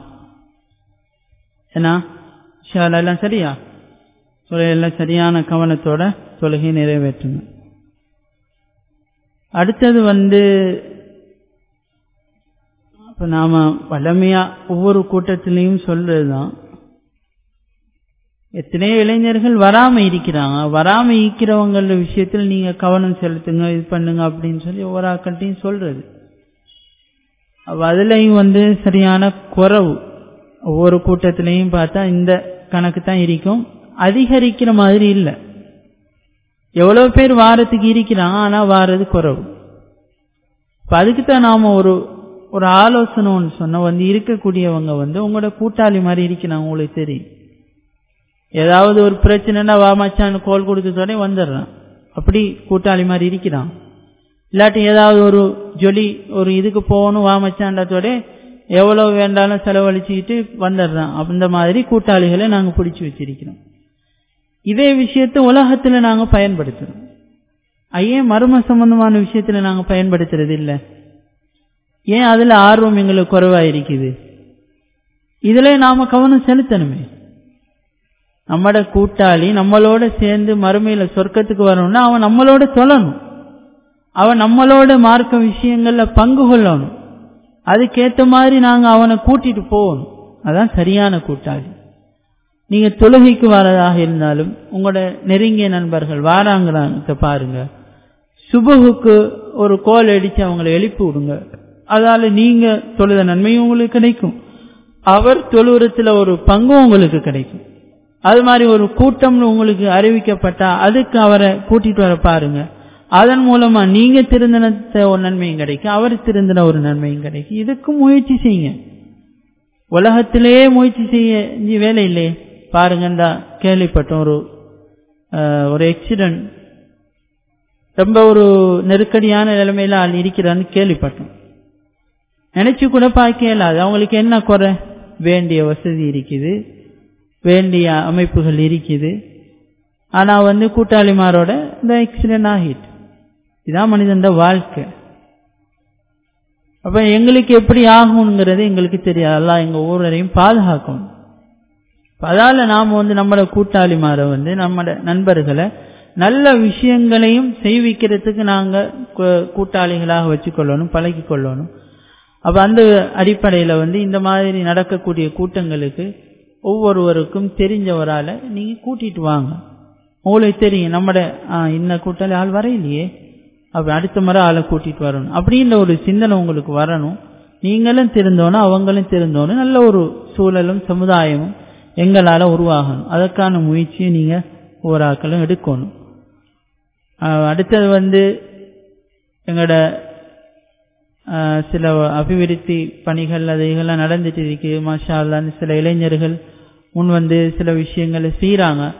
ஏன்னா ஷாலா எல்லாம் சரியா தொழுகையெல்லாம் சரியான கவனத்தோட தொழுகை நிறைவேற்றுங்க அடுத்தது வந்து இப்ப நாம வளமையா ஒவ்வொரு கூட்டத்திலையும் சொல்றதுதான் எத்தனையோ இளைஞர்கள் வராம இருக்கிறாங்க வராம இருக்கிறவங்கள விஷயத்தில் நீங்க கவனம் செலுத்துங்க இது பண்ணுங்க அப்படின்னு சொல்லி ஒவ்வொரு ஆக்கள்கிட்டையும் சொல்றது அதுலயும் வந்து சரியான குறவு ஒவ்வொரு கூட்டத்திலையும் பார்த்தா இந்த கணக்கு தான் இருக்கும் அதிகரிக்கிற மாதிரி இல்லை எவ்வளவு பேர் வாரத்துக்கு இருக்கிறாங்க ஆனா வாரது குறவு இப்ப அதுக்கு தான் நாம ஒரு ஒரு ஆலோசனை ஒன்று சொன்ன வந்து இருக்கக்கூடியவங்க வந்து உங்களோட கூட்டாளி மாதிரி இருக்கிறாங்க உங்களுக்கு தெரியும் ஏதாவது ஒரு பிரச்சனைனா வா மச்சான்னு கோல் கொடுத்ததோட வந்துடுறான் அப்படி கூட்டாளி மாதிரி இருக்கிறான் இல்லாட்டி ஏதாவது ஒரு ஜொலி ஒரு இதுக்கு போகணும் வா மச்சான்றதோட எவ்வளவு வேண்டாலும் செலவழிச்சுக்கிட்டு வந்துடுறான் அந்த மாதிரி கூட்டாளிகளை நாங்கள் பிடிச்சி வச்சிருக்கிறோம் இதே விஷயத்த உலகத்துல நாங்க பயன்படுத்துறோம் ஏன் மர்ம சம்பந்தமான விஷயத்துல நாங்க பயன்படுத்துறது இல்ல ஏன் அதுல ஆர்வம் எங்களுக்கு குறைவா இருக்குது இதுல நாம கவனம் செலுத்தணுமே நம்மட கூட்டாளி நம்மளோட சேர்ந்து மறுமையில சொர்க்கத்துக்கு வரணும்னா அவன் நம்மளோட சொல்லணும் அவன் நம்மளோட மார்க்க விஷயங்கள்ல பங்கு கொள்ளணும் அதுக்கேத்த மாதிரி நாங்க அவனை கூட்டிட்டு போகணும் அதான் சரியான கூட்டாளி நீங்க தொழுகைக்கு வரதாக இருந்தாலும் உங்களோட நெருங்கிய நண்பர்கள் வாராங்கிறாங்க பாருங்க சுபகுக்கு ஒரு கோல் அடிச்சு அவங்களை எழுப்பி விடுங்க அதால நீங்க தொழுத நன்மையும் உங்களுக்கு கிடைக்கும் அவர் தொழுவுறத்துல ஒரு பங்கும் உங்களுக்கு கிடைக்கும் அது மாதிரி ஒரு கூட்டம்னு உங்களுக்கு அறிவிக்கப்பட்டா அதுக்கு அவரை கூட்டிட்டு வர பாருங்க அதன் மூலமா நீங்க திருந்தின ஒரு நன்மையும் கிடைக்கும் அவர் திருந்தின ஒரு நன்மையும் கிடைக்கும் இதுக்கும் முயற்சி செய்யுங்க உலகத்திலேயே முயற்சி செய்ய வேலை இல்லையே பாருங்கண்டா கேள்விப்பட்டோம் ஒரு ஒரு ஆக்சிடென்ட் ரொம்ப ஒரு நெருக்கடியான நிலைமையில ஆள் இருக்கிறான்னு கேள்விப்பட்டோம் நினைச்சு கூட பார்க்க இயலாது அவங்களுக்கு என்ன குறை வேண்டிய வசதி இருக்குது வேண்டிய அமைப்புகள் இருக்குது ஆனா வந்து கூட்டாளிமாரோட இந்த ஆக்சிடென்ட் ஆகிட்டு இதான் மனிதன் வாழ்க்கை அப்ப எங்களுக்கு எப்படி ஆகுங்கிறது எங்களுக்கு தெரியாது எங்க ஒவ்வொருவரையும் பாதுகாக்கணும் அதால நாம வந்து நம்மளோட கூட்டாளிமாரை வந்து நம்மளோட நண்பர்களை நல்ல விஷயங்களையும் செய்விக்கிறதுக்கு நாங்க கூட்டாளிகளாக வச்சுக்கொள்ளணும் பழகி கொள்ளணும் அப்ப அந்த அடிப்படையில வந்து இந்த மாதிரி நடக்கக்கூடிய கூட்டங்களுக்கு ஒவ்வொருவருக்கும் தெரிஞ்சவரால நீங்க கூட்டிட்டு வாங்க உங்களுக்கு தெரியும் நம்மட இந்த கூட்டாளி ஆள் வரையிலையே அப்ப அடுத்த முறை ஆளை கூட்டிட்டு வரணும் அப்படின்ற ஒரு சிந்தனை உங்களுக்கு வரணும் நீங்களும் திருந்தோணும் அவங்களும் திருந்தோணும் நல்ல ஒரு சூழலும் சமுதாயமும் எங்களால உருவாகணும் அதற்கான முயற்சியை நீங்க ஒவ்வொரு ஆக்களும் எடுக்கணும் அடுத்தது வந்து எங்களோட சில அபிவிருத்தி பணிகள் அது இதெல்லாம் நடந்துட்டு இருக்கு மாஷா சில இளைஞர்கள் முன் வந்து சில விஷயங்களை செய்யறாங்க